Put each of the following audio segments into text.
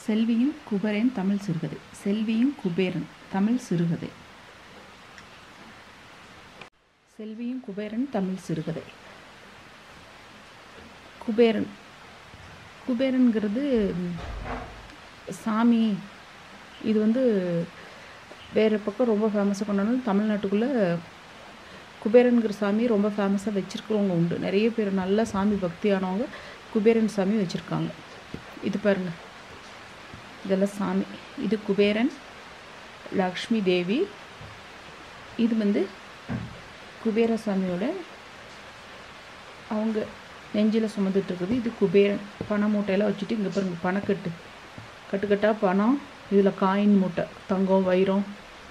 செல்வியும் குபேரன் தமிழ் சிறுகதை செல்வியும் குபேரன் தமிழ் சிறுகதை செல்வியும் குபேரன் தமிழ் சிறுகதை குபேரன் குபேரன்கிறது ம், சாமி இது வந்து வேறு பக்கம் ரொம்ப ஃபேமஸாக கொண்டாடும் தமிழ்நாட்டுக்குள்ளே குபேரன்கிற சாமி ரொம்ப ஃபேமஸாக வச்சுருக்கிறவங்க உண்டு நிறைய பேர் நல்ல சாமி பக்தியானவங்க குபேரன் சாமி வச்சுருக்காங்க இது பாருங்க இதெல்லாம் சாமி இது குபேரன் லக்ஷ்மி தேவி இது வந்து குபேரசாமியோட அவங்க நெஞ்சில் சுமந்துட்டு இருக்குது இது குபேரன் பண மூட்டையெல்லாம் வச்சுட்டு இங்கே பாருங்க பணக்கட்டு கட்டுக்கட்டாக பணம் இதில் காயின் மூட்டை தங்கம் வைரம்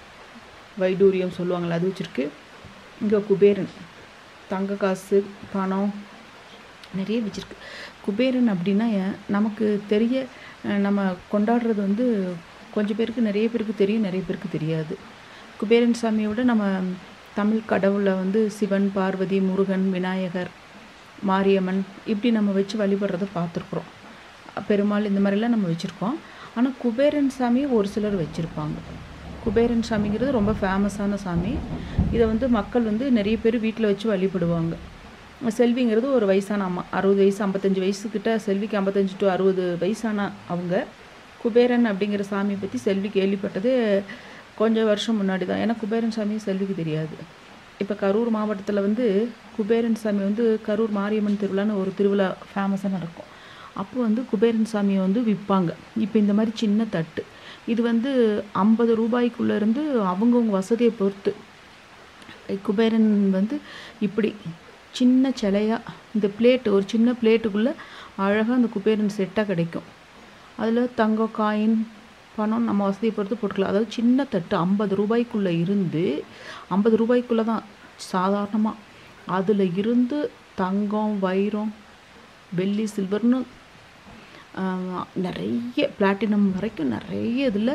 வைடூரியம் சொல்லுவாங்கள்ல அது வச்சுருக்கு இங்கே குபேரன் தங்க காசு பணம் நிறைய வச்சுருக்கு குபேரன் அப்படின்னா ஏன், நமக்கு தெரிய அஹ், நம்ம கொண்டாடுறது வந்து கொஞ்சம் பேருக்கு நிறைய பேருக்கு தெரியும் நிறைய பேருக்கு தெரியாது குபேரன் சாமியை விட நம்ம தமிழ் கடவுளை வந்து சிவன் பார்வதி முருகன் விநாயகர் மாரியம்மன் இப்படி நம்ம வச்சு வழிபடுறத பார்த்துருக்குறோம் பெருமாள் இந்த மாதிரிலாம் நம்ம வச்சுருக்கோம் ஆனால் குபேரன் சாமி ஒரு சிலர் வச்சுருப்பாங்க குபேரன் சாமிங்கிறது ரொம்ப ஃபேமஸான சாமி இதை வந்து மக்கள் வந்து நிறைய பேர் வீட்டில் வச்சு வழிபடுவாங்க செல்விங்கிறது ஒரு வயசான அம்மா அறுபது வயசு ஐம்பத்தஞ்சு வயசுக்கிட்ட செல்விக்கு ஐம்பத்தஞ்சு டு அறுபது வயசான அவங்க குபேரன் அப்படிங்கிற சாமியை பற்றி செல்வி கேள்விப்பட்டது கொஞ்சம் வருஷம் முன்னாடி தான் ஏன்னா குபேரன் சாமி செல்விக்கு தெரியாது இப்போ கரூர் மாவட்டத்தில் வந்து குபேரன் சாமி வந்து கரூர் மாரியம்மன் திருவிழான்னு ஒரு திருவிழா ஃபேமஸாக நடக்கும் அப்போ வந்து குபேரன் சாமியை வந்து விற்பாங்க இப்போ இந்த மாதிரி சின்ன தட்டு இது வந்து ஐம்பது ரூபாய்க்குள்ள இருந்து அவங்கவுங்க வசதியை பொறுத்து குபேரன் வந்து இப்படி சின்ன சிலையா இந்த பிளேட்டு ஒரு சின்ன பிளேட்டுக்குள்ளே அழகாக அந்த குபேரன் செட்டாக கிடைக்கும் அதில் தங்கம் காயின் பணம் நம்ம வசதியை பொறுத்து போட்டுக்கலாம் அதாவது சின்ன தட்டு ஐம்பது ரூபாய்க்குள்ளே இருந்து ஐம்பது ரூபாய்க்குள்ளே தான் சாதாரணமாக அதில் இருந்து தங்கம் வைரம் வெள்ளி சில்வர்னு ஆஹ், நிறைய பிளாட்டினம் வரைக்கும் நிறைய இதில்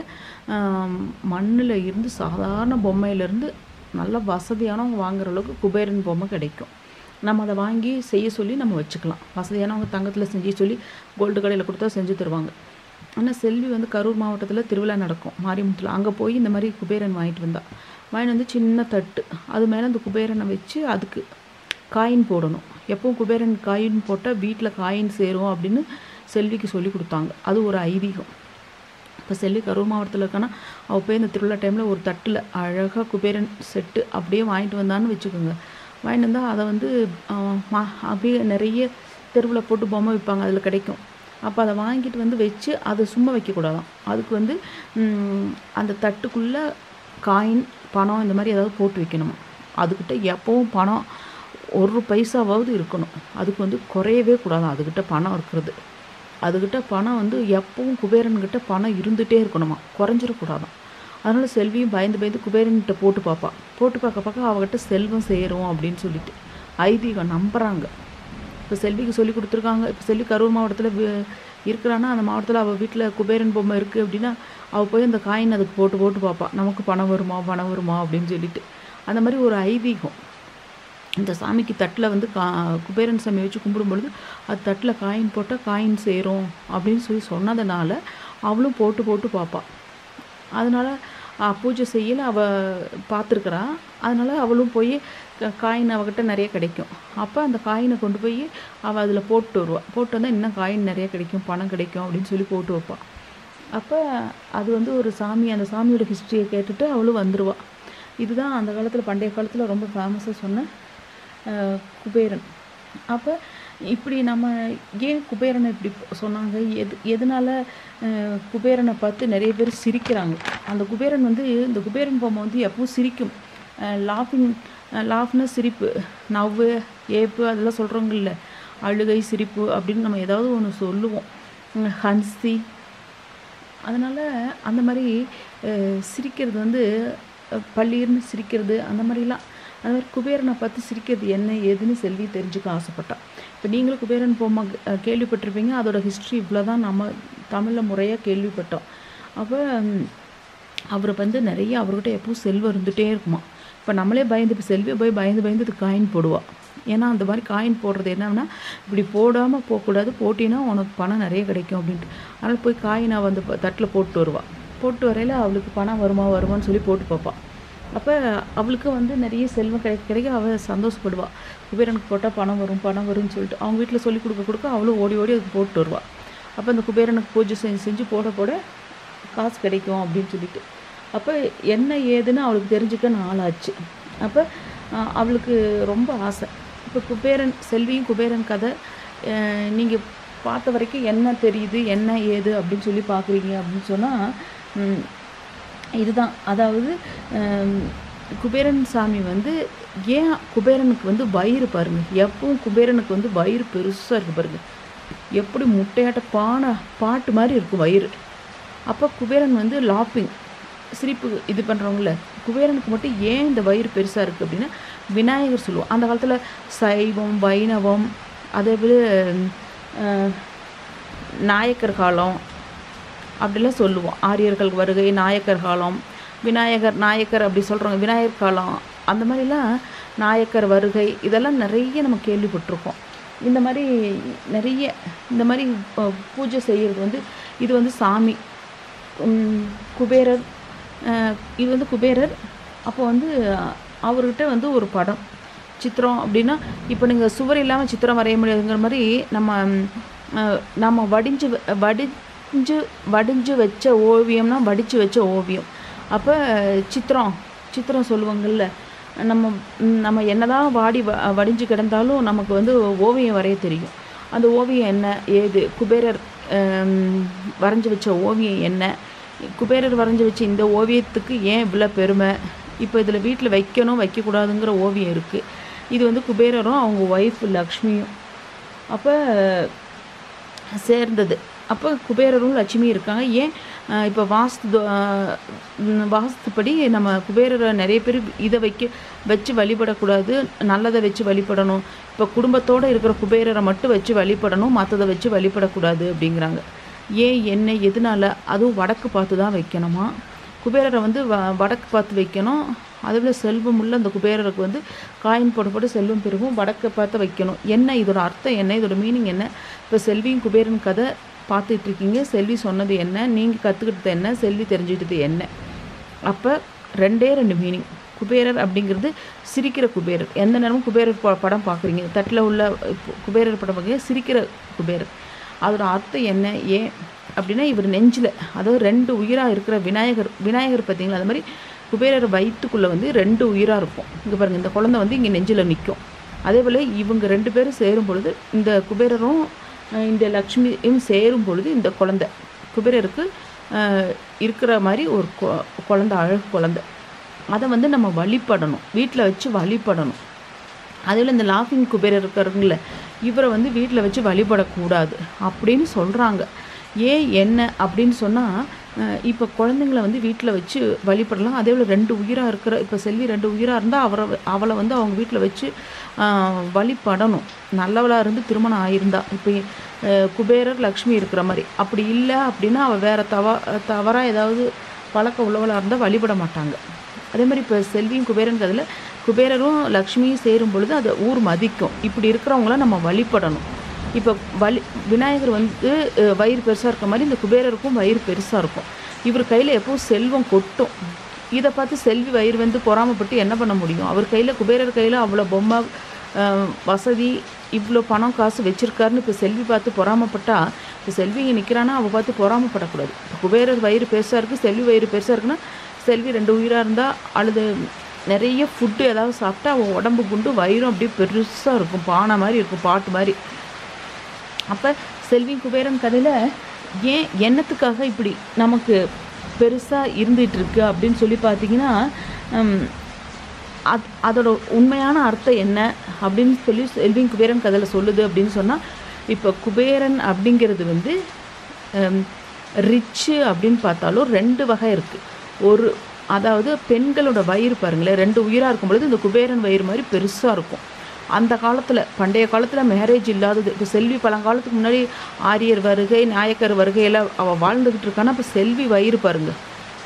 மண்ணில் இருந்து சாதாரண பொம்மையிலேருந்து நல்ல வசதியானவங்க வாங்குற அளவுக்கு குபேரன் பொம்மை கிடைக்கும் நம்ம அதை வாங்கி செய்ய சொல்லி நம்ம வச்சுக்கலாம் வசதியானவங்க தங்கத்தில் செஞ்சு சொல்லி கோல்டு கடையில் கொடுத்தா செஞ்சு தருவாங்க ஆனால் செல்வி வந்து கரூர் மாவட்டத்தில் திருவிழா நடக்கும் மாரியம்மத்தில் அங்கே போய் இந்த மாதிரி குபேரன் வாங்கிட்டு வந்தா வாங்கிட்டு வந்து சின்ன தட்டு அது மேலே அந்த குபேரனை வச்சு அதுக்கு காயின் போடணும் எப்பவும் குபேரன் காயின் போட்டால் வீட்டில் காயின் சேரும் அப்படின்னு செல்விக்கு சொல்லி கொடுத்தாங்க அது ஒரு ஐதீகம் இப்போ செல்வி கரூர் மாவட்டத்தில் இருக்கானா அவள் போய் இந்த திருவிழா டைமில் ஒரு தட்டில் அழகாக குபேரன் செட்டு அப்படியே வாங்கிட்டு வந்தான்னு வச்சுக்கோங்க வாங்கிட்டு வந்தால் அதை வந்து ஆஹ், மா- அப்படியே நிறைய தெருவில் போட்டு பொம்மை விற்பாங்க அதில் கிடைக்கும் அப்போ அதை வாங்கிட்டு வந்து வச்சு அதை சும்மா வைக்கக்கூடாதாம் அதுக்கு வந்து ம், அந்த தட்டுக்குள்ளே காயின் பணம் இந்த மாதிரி ஏதாவது போட்டு வைக்கணுமா அதுக்கிட்ட எப்பவும் பணம் ஒரு பைசாவாவது இருக்கணும் அதுக்கு வந்து குறையவே கூடாதாம் அதுக்கிட்ட பணம் இருக்கிறது அதுக்கிட்ட பணம் வந்து எப்பவும் குபேரன்கிட்ட பணம் இருந்துகிட்டே இருக்கணுமா குறைஞ்சிடக்கூடாதாம் அதனால செல்வியும் பயந்து பயந்து குபேரன்கிட்ட போட்டு பார்ப்பா போட்டு பார்க்க பார்க்க அவகிட்ட செல்வம் சேரும் அப்படின்னு சொல்லிட்டு ஐதீகம் நம்புறாங்க இப்போ செல்விக்கு சொல்லி கொடுத்துருக்காங்க இப்போ செல்வி கரூர் மாவட்டத்தில் இருக்கிறான்னா அந்த மாவட்டத்தில் அவள் வீட்டில் குபேரன் பொம்மை இருக்குது அப்படின்னா அவள் போய் அந்த காயின் அதுக்கு போட்டு போட்டு பார்ப்பா நமக்கு பணம் வருமா பணம் வருமா அப்படின்னு சொல்லிட்டு அந்த மாதிரி ஒரு ஐதீகம் இந்த சாமிக்கு தட்டில் வந்து கா குபேரன் சாமி வச்சு கும்பிடும் பொழுது அது தட்டில் காயின் போட்டால் காயின் சேரும் அப்படின்னு சொல்லி சொன்னதுனால அவளும் போட்டு போட்டு பார்ப்பா அதனால் பூஜை செய்யல அவள் பார்த்துருக்குறா அதனால் அவளும் போய் க- காயின் அவகிட்ட நிறைய கிடைக்கும் அப்போ அந்த காயினை கொண்டு போய் அவள் அதில் போட்டு வருவாள் போட்டு வந்தால் இன்னும் காயின் நிறைய கிடைக்கும் பணம் கிடைக்கும் அப்படின்னு சொல்லி போட்டு வைப்பாள் அப்போ அது வந்து ஒரு சாமி அந்த சாமியோட ஹிஸ்ட்ரியை கேட்டுட்டு அவளும் வந்துடுவா இதுதான் அந்த காலத்தில் பண்டைய காலத்தில் ரொம்ப ஃபேமஸாக சொன்ன அஹ், குபேரன் அப்போ இப்படி நம்ம ஏன் குபேரனை இப்படி சொன்னாங்க எது எதனால அஹ், குபேரனை பார்த்து நிறைய பேர் சிரிக்கிறாங்க அந்த குபேரன் வந்து இந்த குபேரன் பொம்மை வந்து எப்பவும் சிரிக்கும் லாஃபிங் லாஃப்னா சிரிப்பு நவ்வு ஏப்பு அதெல்லாம் சொல்கிறவங்க இல்லை அழுகை சிரிப்பு அப்படின்னு நம்ம ஏதாவது ஒன்று சொல்லுவோம் உம், ஹன்சி அதனால் அந்த மாதிரி அஹ், சிரிக்கிறது வந்து அஹ், பள்ளீர்னு சிரிக்கிறது அந்த மாதிரிலாம் அந்த மாதிரி குபேரனை பார்த்து சிரிக்கிறது என்ன ஏதுன்னு செல்வி தெரிஞ்சுக்க ஆசைப்பட்டா இப்போ நீங்களும் குபேரன் பொம்மை அஹ், கேள்விப்பட்டிருப்பீங்க அதோட ஹிஸ்ட்ரி இவ்வளோ தான் நம்ம தமிழில் முறையாக கேள்விப்பட்டோம் அப்போ அவர் வந்து நிறைய அவர்கிட்ட எப்பவும் செல்வம் இருந்துகிட்டே இருக்குமா இப்போ நம்மளே பயந்து இப்போ செல்வியை போய் பயந்து பயந்து அது காயின் போடுவா ஏன்னா அந்த மாதிரி காயின் போடுறது என்னன்னா இப்படி போடாமல் போகக்கூடாது போட்டினா உனக்கு பணம் நிறைய கிடைக்கும் அப்படின்ட்டு அதனால் போய் காயினை வந்து தட்டில் போட்டு வருவாள் போட்டு வரையில் அவளுக்கு பணம் வருமா வருமான்னு சொல்லி போட்டு பார்ப்பாள் அப்போ அவளுக்கு வந்து நிறைய செல்வம் கிடைக்க கிடைக்க அவள் சந்தோஷப்படுவாள் குபேரனுக்கு போட்டால் பணம் வரும் பணம் வரும்னு சொல்லிட்டு அவங்க வீட்டில் சொல்லி கொடுக்க கொடுக்க அவளும் ஓடி ஓடி அதுக்கு போட்டு வருவாள் அப்போ அந்த குபேரனுக்கு பூஜை செஞ்சு செஞ்சு போட போட காசு கிடைக்கும் அப்படின்னு சொல்லிட்டு அப்போ என்ன ஏதுன்னு அவளுக்கு தெரிஞ்சுக்க நாளாச்சு அப்போ அஹ், அவளுக்கு ரொம்ப ஆசை இப்போ குபேரன் செல்வியும் குபேரன் கதை நீங்கள் பார்த்த வரைக்கும் என்ன தெரியுது என்ன ஏது அப்படின்னு சொல்லி பார்க்குறீங்க அப்படின்னு சொன்னால் இதுதான் அதாவது ஹம், குபேரன் சாமி வந்து ஏன் குபேரனுக்கு வந்து வயிறு பாருங்க எப்பவும் குபேரனுக்கு வந்து வயிறு பெருசாக இருக்கு பாருங்க எப்படி முட்டையாட்ட பானை பாட்டு மாதிரி இருக்கும் வயிறு அப்போ குபேரன் வந்து லாப்பிங் சிரிப்பு இது பண்ணுறவங்கள குபேரனுக்கு மட்டும் ஏன் இந்த வயிறு பெருசாக இருக்குது அப்படின்னா விநாயகர் சொல்லுவோம் அந்த காலத்தில் சைவம் வைணவம் அதே போல் அஹ், நாயக்கர் காலம் அப்படிலாம் சொல்லுவோம் ஆரியர்கள் வருகை நாயக்கர் காலம் விநாயகர் நாயக்கர் அப்படி சொல்கிறோங்க விநாயகர் காலம் அந்த மாதிரிலாம் நாயக்கர் வருகை இதெல்லாம் நிறைய நம்ம கேள்விப்பட்டிருக்கோம் இந்த மாதிரி நிறைய இந்த மாதிரி அஹ், பூஜை செய்கிறது வந்து இது வந்து சாமி உம், குபேரர் அஹ், இது வந்து குபேரர் அப்போ வந்து அஹ், அவர்கிட்ட வந்து ஒரு படம் சித்திரம் அப்படின்னா இப்போ நீங்கள் சுவர் இல்லாமல் சித்திரம் வரைய முடியாதுங்கிற மாதிரி நம்ம ம், அஹ், நம்ம வடிஞ்சு வ- வடிஞ்சு வடிஞ்சு வச்ச ஓவியம்னா வடித்து வச்ச ஓவியம் அப்போ சித்திரம் சித்திரம் சொல்லுவாங்கள்ல நம்ம ம், நம்ம என்னதான் வாடி வ வடிஞ்சு கிடந்தாலும் நமக்கு வந்து ஓவியம் வரைய தெரியும் அந்த ஓவியம் என்ன ஏது குபேரர் ஹம், வரைஞ்சு வச்ச ஓவியம் என்ன குபேரர் வரைஞ்சு வச்ச இந்த ஓவியத்துக்கு ஏன் இவ்வளோ பெருமை இப்போ இதில் வீட்டில் வைக்கணும் வைக்கக்கூடாதுங்கிற ஓவியம் இருக்குது இது வந்து குபேரரும் அவங்க ஒய்ஃப் லக்ஷ்மியும் அப்போ சேர்ந்தது அப்போ குபேரரும் லட்சுமி இருக்காங்க ஏன் அஹ் இப்போ வாஸ்து தோ- அஹ் உம் வாஸ்துப்படி நம்ம குபேரரை நிறைய பேர் இதை வைக்க வச்சு வழிபடக்கூடாது நல்லதை வச்சு வழிபடணும் இப்போ குடும்பத்தோடு இருக்கிற குபேரரை மட்டும் வச்சு வழிபடணும் மற்றதை வச்சு வழிபடக்கூடாது அப்படிங்கிறாங்க ஏன் என்ன எதனால அதுவும் வடக்கு பார்த்து தான் வைக்கணுமா குபேரரை வந்து வ வடக்கு பார்த்து வைக்கணும் அதுபோல் செல்வம் உள்ள அந்த குபேரருக்கு வந்து காயின் போட போட்டு செல்வம் பெருகும் வடக்கு பார்த்து வைக்கணும் என்ன இதோட அர்த்தம் என்ன இதோட மீனிங் என்ன இப்போ செல்வியும் குபேரன் கதை பார்த்துட்டு இருக்கீங்க செல்வி சொன்னது என்ன நீங்கள் கற்றுக்கிட்டது என்ன செல்வி தெரிஞ்சுக்கிட்டது என்ன அப்போ ரெண்டே ரெண்டு மீனிங் குபேரர் அப்படிங்கிறது சிரிக்கிற குபேரர் எந்த நேரமும் குபேரர் ப- படம் பார்க்குறீங்க தட்டில் உள்ள இப்போ குபேரர் படம் பார்க்குறீங்க சிரிக்கிற குபேரர் அதோட அர்த்தம் என்ன ஏன் அப்படின்னா இவர் நெஞ்சில் அதாவது ரெண்டு உயிராக இருக்கிற விநாயகர் விநாயகர் பார்த்தீங்களா அது மாதிரி குபேரர் வயிற்றுக்குள்ளே வந்து ரெண்டு உயிராக இருக்கும் இங்கே பாருங்கள் இந்த குழந்தை வந்து இங்கே நெஞ்சில் நிற்கும் அதே போல் இவங்க ரெண்டு பேரும் சேரும் பொழுது இந்த குபேரரும் அஹ், இந்த லக்ஷ்மியும் சேரும் பொழுது இந்த குழந்தை குபேரருக்கு அஹ், இருக்கிற மாதிரி ஒரு கொ- குழந்தை அழகு குழந்தை அதை வந்து நம்ம வழிபடணும் வீட்டில் வச்சு வழிபடணும் அதில் இந்த லாஃபிங் குபேரர் இருக்காருங்கள இவரை வந்து வீட்டில் வச்சு வழிபடக்கூடாது அப்படின்னு சொல்கிறாங்க ஏன் என்ன அப்படின்னு சொன்னால் இப்போ குழந்தைங்கள வந்து வீட்டில் வச்சு வழிபடலாம் அதே போல் ரெண்டு உயிராக இருக்கிற இப்போ செல்வி ரெண்டு உயிராக இருந்தால் அவரை வ- அவளை வந்து அவங்க வீட்டில் வச்சு ஆஹ், வழிபடணும் நல்லவளாக இருந்து திருமணம் ஆயிருந்தா இப்போ அஹ், குபேரர் லக்ஷ்மி இருக்கிற மாதிரி அப்படி இல்லை அப்படின்னா அவள் வேறு தவ தவறாக ஏதாவது பழக்க உள்ளவளாக இருந்தால் வழிபட மாட்டாங்க அதே மாதிரி இப்போ செல்வியும் குபேரன் கதில் குபேரரும் லக்ஷ்மியும் சேரும் பொழுது அதை ஊர் மதிக்கும் இப்படி இருக்கிறவங்கள நம்ம வழிபடணும் இப்போ வலி விநாயகர் வந்து அஹ், வயிறு பெருசாக இருக்க மாதிரி இந்த குபேரருக்கும் வயிறு பெருசாக இருக்கும் இவர் கையில் எப்பவும் செல்வம் கொட்டும் இதை பார்த்து செல்வி வயிறு வந்து பொறாமப்பட்டு என்ன பண்ண முடியும் அவர் கையில் குபேரர் கையில் அவ்வளோ பொம்மை அஹ், வசதி இவ்வளோ பணம் காசு வச்சிருக்காருன்னு இப்போ செல்வி பார்த்து பொறாமப்பட்டா இப்போ செல்வி இங்கே நிற்கிறான்னா அவள் பார்த்து பொறாமப்படக்கூடாது இப்போ குபேரர் வயிறு பெருசாக இருக்குது செல்வி வயிறு பெருசாக இருக்குன்னா செல்வி ரெண்டு உயிராக இருந்தால் அழுது நிறைய ஃபுட்டு ஏதாவது சாப்பிட்டா அவள் உடம்பு குண்டு வயிறும் அப்படியே பெருசாக இருக்கும் பானை மாதிரி இருக்கும் பாட்டு மாதிரி அப்போ செல்வி குபேரன் கதையில் ஏன் என்னத்துக்காக இப்படி நமக்கு பெருசாக இருந்துகிட்டு இருக்கு அப்படின்னு சொல்லி பார்த்தீங்கன்னா ஹம், அது அதோட உண்மையான அர்த்தம் என்ன அப்படின்னு சொல்லி செல்வி குபேரன் கதையில் சொல்லுது அப்படின்னு சொன்னால் இப்போ குபேரன் அப்படிங்கிறது வந்து ரிச்சு அப்படின்னு பார்த்தாலும் ரெண்டு வகை இருக்குது ஒரு அதாவது பெண்களோட வயிறு பாருங்களேன் ரெண்டு உயிராக இருக்கும் பொழுது இந்த குபேரன் வயிறு மாதிரி பெருசாக இருக்கும் அந்த காலத்தில் பண்டைய காலத்தில் மேரேஜ் இல்லாதது இப்போ செல்வி பழங்காலத்துக்கு முன்னாடி ஆரியர் வருகை நாயக்கர் வருகையில் அவள் வாழ்ந்துக்கிட்டு இருக்கான்னா இப்போ செல்வி வயிறு பாருங்க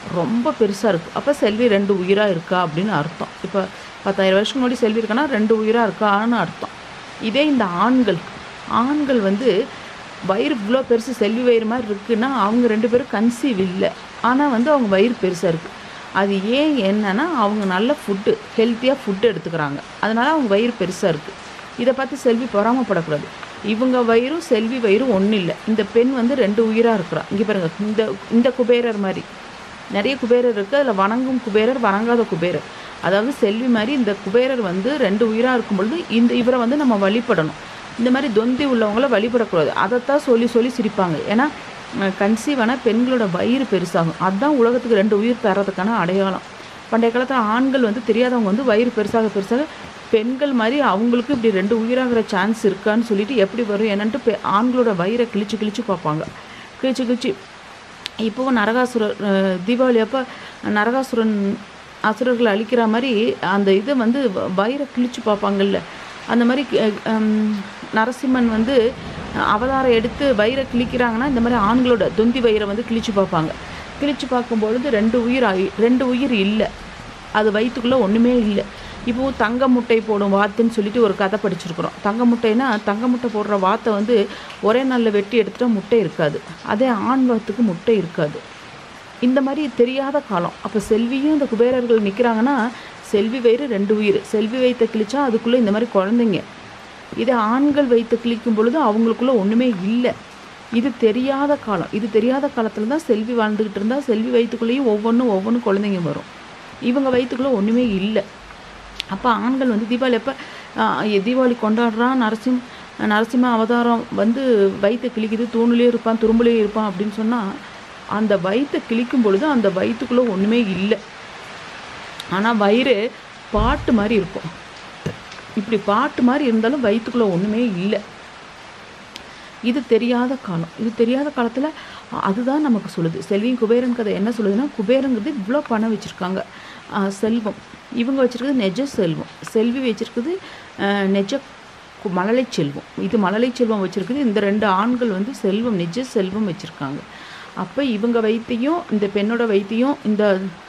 ரொம்ப பெருசாக இருக்குது அப்போ செல்வி ரெண்டு உயிராக இருக்கா அப்படின்னு அர்த்தம் இப்போ பத்தாயிரம் வருஷத்துக்கு முன்னாடி செல்வி இருக்கான்னா ரெண்டு உயிராக இருக்கான்னு அர்த்தம் இதே இந்த ஆண்கள் ஆண்கள் வந்து வயிறு இவ்வளோ பெருசு செல்வி வயிறு மாதிரி இருக்குன்னா அவங்க ரெண்டு பேரும் கன்சீவ் இல்லை ஆனால் வந்து அவங்க வயிறு பெருசாக இருக்குது அது ஏன் என்னன்னா அவங்க நல்ல ஃபுட்டு ஹெல்த்தியாக ஃபுட்டு எடுத்துக்கிறாங்க அதனால அவங்க வயிறு பெருசாக இருக்குது இதை பார்த்து செல்வி பொறாமப்படக்கூடாது இவங்க வயிறும் செல்வி வயிறும் ஒன்றும் இல்லை இந்த பெண் வந்து ரெண்டு உயிராக இருக்கிறா இங்கே பாருங்க இந்த இந்த குபேரர் மாதிரி நிறைய குபேரர் இருக்குது அதில் வணங்கும் குபேரர் வணங்காத குபேரர் அதாவது செல்வி மாதிரி இந்த குபேரர் வந்து ரெண்டு உயிராக இருக்கும் பொழுது இந்த இவரை வந்து நம்ம வழிபடணும் இந்த மாதிரி தொந்தி உள்ளவங்கள வழிபடக்கூடாது அதைத்தான் சொல்லி சொல்லி சிரிப்பாங்க ஏன்னா கன்சீவான பெண்களோட வயிறு பெருசாகும் அதுதான் உலகத்துக்கு ரெண்டு உயிர் தரதுக்கான அடையாளம் பண்டைய காலத்தில் ஆண்கள் வந்து தெரியாதவங்க வந்து வயிறு பெருசாக பெருசாக பெண்கள் மாதிரி அவங்களுக்கு இப்படி ரெண்டு உயிராகிற சான்ஸ் இருக்கான்னு சொல்லிட்டு எப்படி வரும் என்னன்ட்டு பெ ஆண்களோட வயிறை கிழிச்சு கிழிச்சு பார்ப்பாங்க கிழிச்சு கிழிச்சு இப்போவும் நரகாசுரர் அஹ், தீபாவளி அப்போ நரகாசுரன் அசுரர்களை அழிக்கிற மாதிரி அந்த இதை வந்து வ- வயிறை கிழிச்சு பார்ப்பாங்கல்ல அந்த மாதிரி அஹ், ஹம், நரசிம்மன் வந்து அவதாரம் எடுத்து வயிறை கிழிக்கிறாங்கன்னா இந்த மாதிரி ஆண்களோட தொந்தி வயிறை வந்து கிழிச்சு பார்ப்பாங்க கிழிச்சு பார்க்கும்பொழுது ரெண்டு உயிர் ஆயி- ரெண்டு உயிர் இல்லை அது வயிற்றுக்குள்ளே ஒன்றுமே இல்லை இப்போ தங்க முட்டை போடும் வாத்துன்னு சொல்லிட்டு ஒரு கதை படிச்சிருக்கிறோம் தங்க முட்டைனா தங்க முட்டை போடுற வாத்தை வந்து ஒரே நாளில் வெட்டி எடுத்துட்டா முட்டை இருக்காது அதே ஆண் வாத்துக்கு முட்டை இருக்காது இந்த மாதிரி தெரியாத காலம் அப்போ செல்வியும் இந்த குபேரர்கள் நிற்கிறாங்கன்னா செல்வி வயிறு ரெண்டு உயிர் செல்வி வயிற்றை கிழிச்சா அதுக்குள்ளே இந்த மாதிரி குழந்தைங்க இதே ஆண்கள் வைத்து கிழிக்கும் பொழுது அவங்களுக்குள்ள ஒன்றுமே இல்லை இது தெரியாத காலம் இது தெரியாத காலத்தில் தான் செல்வி வாழ்ந்துக்கிட்டு இருந்தால் செல்வி வயிற்றுக்குள்ளேயும் ஒவ்வொன்றும் ஒவ்வொன்றும் குழந்தைங்க வரும் இவங்க வயிற்றுக்குள்ளே ஒன்றுமே இல்லை அப்போ ஆண்கள் வந்து தீபாவளி அப்போ தீபாவளி கொண்டாடுறான் நரசிம் நரசிம்ம அவதாரம் வந்து வயிற்றை கிழிக்குது தூணுலேயே இருப்பான் துரும்புலேயே இருப்பான் அப்படின்னு சொன்னால் அந்த வயிற்றை கிழிக்கும் பொழுது அந்த வயிற்றுக்குள்ளே ஒன்றுமே இல்லை ஆனால் வயிறு பாட்டு மாதிரி இருக்கும் இப்படி பாட்டு மாதிரி இருந்தாலும் வயிற்றுக்குள்ளே ஒன்றுமே இல்லை இது தெரியாத காலம் இது தெரியாத காலத்தில் அதுதான் நமக்கு சொல்லுது செல்வியும் குபேரன் கதை என்ன சொல்லுதுன்னா குபேரங்கிறது இவ்வளோ பணம் வச்சுருக்காங்க செல்வம் இவங்க வச்சுருக்கிறது நெஜ செல்வம் செல்வி வச்சுருக்குது நெஜ கு- மழலை செல்வம் இது மழலை செல்வம் வச்சுருக்குது இந்த ரெண்டு ஆண்கள் வந்து செல்வம் நிஜ செல்வம் வச்சுருக்காங்க அப்போ இவங்க வைத்தியம் இந்த பெண்ணோட வைத்தியம் இந்த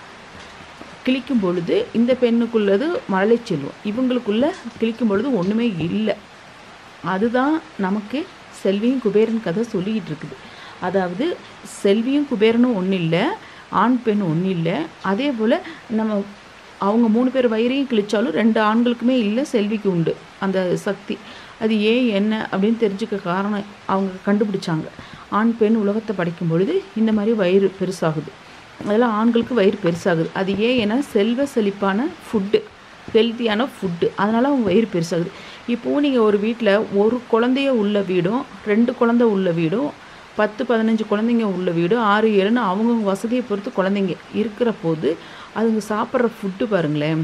கிழிக்கும் பொழுது இந்த பெண்ணுக்குள்ளது மழலை செல்வம் இவங்களுக்குள்ள கிழிக்கும் பொழுது ஒன்றுமே இல்லை அதுதான் நமக்கு செல்வியும் குபேரன் கதை சொல்லிக்கிட்டு இருக்குது அதாவது செல்வியும் குபேரனும் ஒன்றும் இல்லை ஆண் பெண் ஒன்றும் இல்லை அதே போல் நம்ம அவங்க மூணு பேர் வயிறையும் கிழிச்சாலும் ரெண்டு ஆண்களுக்குமே இல்லை செல்விக்கு உண்டு அந்த சக்தி அது ஏன் என்ன அப்படின்னு தெரிஞ்சுக்க காரணம் அவங்க கண்டுபிடிச்சாங்க ஆண் பெண் உலகத்தை படைக்கும் பொழுது இந்த மாதிரி வயிறு பெருசாகுது அதெல்லாம் ஆண்களுக்கு வயிறு பெருசாகுது அது ஏன் ஏன்னா செல்வ செழிப்பான ஃபுட்டு ஹெல்த்தியான ஃபுட்டு அதனால் அவங்க வயிறு பெருசாகுது இப்போவும் நீங்கள் ஒரு வீட்டில் ஒரு குழந்தைய உள்ள வீடும் ரெண்டு குழந்தை உள்ள வீடும் பத்து பதினஞ்சு குழந்தைங்க உள்ள வீடு ஆறு ஏழுன்னு அவங்கவுங்க வசதியை பொறுத்து குழந்தைங்க இருக்கிற போது அதுங்க சாப்பிட்ற ஃபுட்டு பாருங்களேன்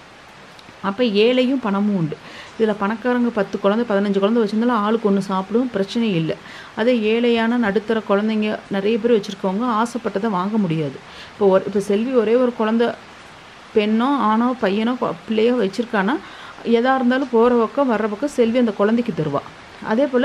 அப்போ ஏழையும் பணமும் உண்டு இதில் பணக்காரங்க பத்து குழந்தை பதினஞ்சு குழந்தை வச்சிருந்தாலும் ஆளுக்கு ஒன்று சாப்பிடும் பிரச்சனை இல்லை அதே ஏழையான நடுத்தர குழந்தைங்க நிறைய பேர் வச்சுருக்கவங்க ஆசைப்பட்டதை வாங்க முடியாது இப்போ ஒரு இப்போ செல்வி ஒரே ஒரு குழந்தை பெண்ணோ ஆணோ பையனோ கொ- பிள்ளையோ வச்சுருக்கான்னா எதா இருந்தாலும் போகிற பக்கம் வர்ற பக்கம் செல்வி அந்த குழந்தைக்கு தருவா அதே போல்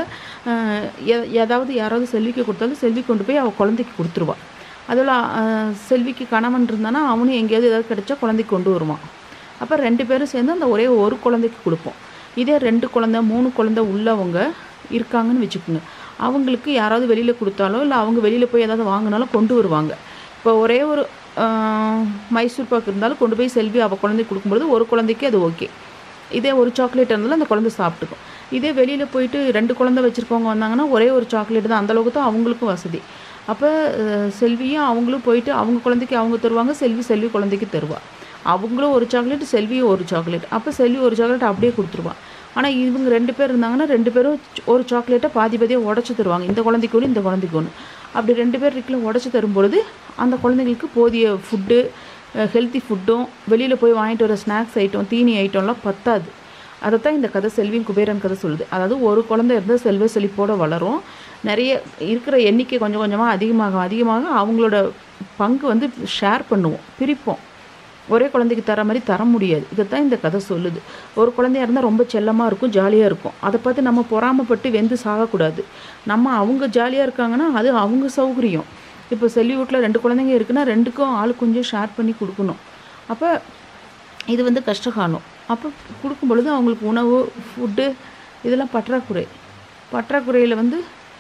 ஏதாவது யாராவது செல்விக்கு கொடுத்தாலும் செல்வி கொண்டு போய் அவள் குழந்தைக்கு கொடுத்துருவா அதில் செல்விக்கு கணவன் இருந்தானா அவனும் எங்கேயாவது ஏதாவது கிடைச்சா குழந்தைக்கு கொண்டு வருவான் அப்போ ரெண்டு பேரும் சேர்ந்து அந்த ஒரே ஒரு குழந்தைக்கு கொடுப்போம் இதே ரெண்டு குழந்தை மூணு குழந்தை உள்ளவங்க இருக்காங்கன்னு வச்சுக்கோங்க அவங்களுக்கு யாராவது வெளியில் கொடுத்தாலோ இல்லை அவங்க வெளியில் போய் ஏதாவது வாங்கினாலும் கொண்டு வருவாங்க இப்போ ஒரே ஒரு ஆஹ், மைசூர் பாக்கு இருந்தாலும் கொண்டு போய் செல்வி அவள் குழந்தைக்கு கொடுக்கும்பொழுது ஒரு குழந்தைக்கு அது ஓகே இதே ஒரு சாக்லேட் இருந்தாலும் அந்த குழந்தை சாப்பிட்டுக்கும் இதே வெளியில் போயிட்டு ரெண்டு குழந்தை வச்சுருக்கவங்க வந்தாங்கன்னா ஒரே ஒரு சாக்லேட் தான் அந்த அளவுக்கு தான் அவங்களுக்கும் வசதி அப்போ அஹ், செல்வியும் அவங்களும் போயிட்டு அவங்க குழந்தைக்கு அவங்க தருவாங்க செல்வி செல்வி குழந்தைக்கு தருவா அவங்களும் ஒரு சாக்லேட் செல்வியும் ஒரு சாக்லேட் அப்போ செல்வி ஒரு சாக்லேட் அப்படியே கொடுத்துருவா ஆனால் இவங்க ரெண்டு பேர் இருந்தாங்கன்னா ரெண்டு பேரும் ச்- ஒரு சாக்லேட்டை பாதி பாதியாக உடச்சி தருவாங்க இந்த குழந்தைக்கு ஒன்று இந்த குழந்தைக்கு ஒன்று அப்படி ரெண்டு பேர் இருக்குல்ல உடச்சி தரும்பொழுது அந்த குழந்தைங்களுக்கு போதிய ஃபுட்டு ஹெல்த்தி ஃபுட்டும் வெளியில் போய் வாங்கிட்டு வர ஸ்நாக்ஸ் ஐட்டம் தீனி ஐட்டம்லாம் பத்தாது அதைத்தான் இந்த கதை செல்வியும் குபேரன் கதை சொல்லுது அதாவது ஒரு குழந்தை இருந்தால் செல்வ செழிப்போட வளரும் நிறைய இருக்கிற எண்ணிக்கை கொஞ்சம் கொஞ்சமாக அதிகமாக அதிகமாக அவங்களோட பங்கு வந்து ஷேர் பண்ணுவோம் பிரிப்போம் ஒரே குழந்தைக்கு தர மாதிரி தர முடியாது இதைத்தான் இந்த கதை சொல்லுது ஒரு குழந்தையா இருந்தால் ரொம்ப செல்லமாக இருக்கும் ஜாலியாக இருக்கும் அதை பார்த்து நம்ம பொறாமைப்பட்டு வெந்து சாகக்கூடாது நம்ம அவங்க ஜாலியாக இருக்காங்கன்னா அது அவங்க சௌகரியம் இப்போ செல்வி வீட்டில் ரெண்டு குழந்தைங்க இருக்குன்னா ரெண்டுக்கும் ஆள் கொஞ்சம் ஷேர் பண்ணி கொடுக்கணும் அப்போ இது வந்து கஷ்டகாலம் அப்போ கொடுக்கும் பொழுது அவங்களுக்கு உணவு ஃபுட்டு இதெல்லாம் பற்றாக்குறை பற்றாக்குறையில் வந்து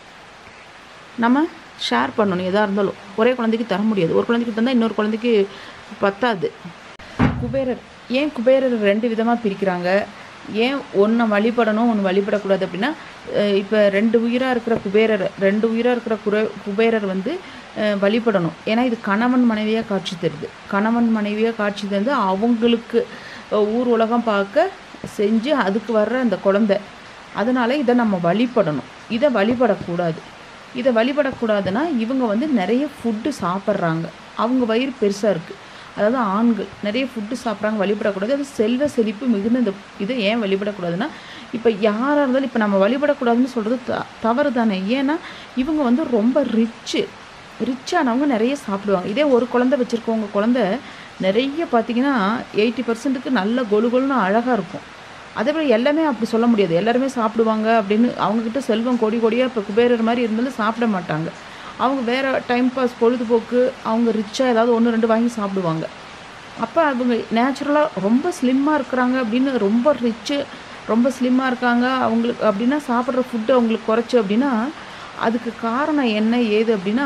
நம்ம ஷேர் பண்ணணும் எதாக இருந்தாலும் ஒரே குழந்தைக்கு தர முடியாது ஒரு குழந்தைக்கு தந்தால் இன்னொரு குழந்தைக்கு பத்தாது குபேரர் ஏன் குபேரர் ரெண்டு விதமாக பிரிக்கிறாங்க ஏன் ஒன்றை வழிபடணும் ஒன்று வழிபடக்கூடாது அப்படின்னா இப்போ ரெண்டு உயிராக இருக்கிற குபேரர் ரெண்டு உயிராக இருக்கிற குர குபேரர் வந்து அஹ், வழிபடணும் ஏன்னா இது கணவன் மனைவியாக காட்சி தருது கணவன் மனைவியாக காட்சி தந்து அவங்களுக்கு அஹ், ஊர் உலகம் பார்க்க செஞ்சு அதுக்கு வர்ற அந்த குழந்தை அதனால் இதை நம்ம வழிபடணும் இதை வழிபடக்கூடாது இதை வழிபடக்கூடாதுன்னா இவங்க வந்து நிறைய ஃபுட்டு சாப்பிட்றாங்க அவங்க வயிறு பெருசாக இருக்குது அதாவது ஆண்கள் நிறைய ஃபுட்டு சாப்பிட்றாங்க வழிபடக்கூடாது அது செல்வ செழிப்பு மிகுந்த இந்த இதை ஏன் வழிபடக்கூடாதுன்னா இப்போ யாராக இருந்தாலும் இப்போ நம்ம வழிபடக்கூடாதுன்னு சொல்கிறது த தவறு தானே ஏன்னா இவங்க வந்து ரொம்ப ரிச்சு ரிச்சானவங்க நிறைய சாப்பிடுவாங்க இதே ஒரு குழந்தை வச்சுருக்கவங்க குழந்தை நிறைய பார்த்தீங்கன்னா எயிட்டி பர்சன்ட்டுக்கு நல்ல கொலு கொலுன்னு அழகாக இருக்கும் அதே போல் எல்லாமே அப்படி சொல்ல முடியாது எல்லாருமே சாப்பிடுவாங்க அப்படின்னு அவங்கக்கிட்ட செல்வம் கொடி கொடியாக இப்போ குபேரர் மாதிரி இருந்தாலும் சாப்பிட மாட்டாங்க அவங்க வேறு டைம் பாஸ் பொழுதுபோக்கு அவங்க ரிச்சாக ஏதாவது ஒன்று ரெண்டு வாங்கி சாப்பிடுவாங்க அப்போ அவங்க நேச்சுரலாக ரொம்ப ஸ்லிம்மாக இருக்கிறாங்க அப்படின்னு ரொம்ப ரிச்சு ரொம்ப ஸ்லிம்மாக இருக்காங்க அவங்களுக்கு அப்படின்னா சாப்பிட்ற ஃபுட்டு அவங்களுக்கு குறைச்சு அப்படின்னா அதுக்கு காரணம் என்ன ஏது அப்படின்னா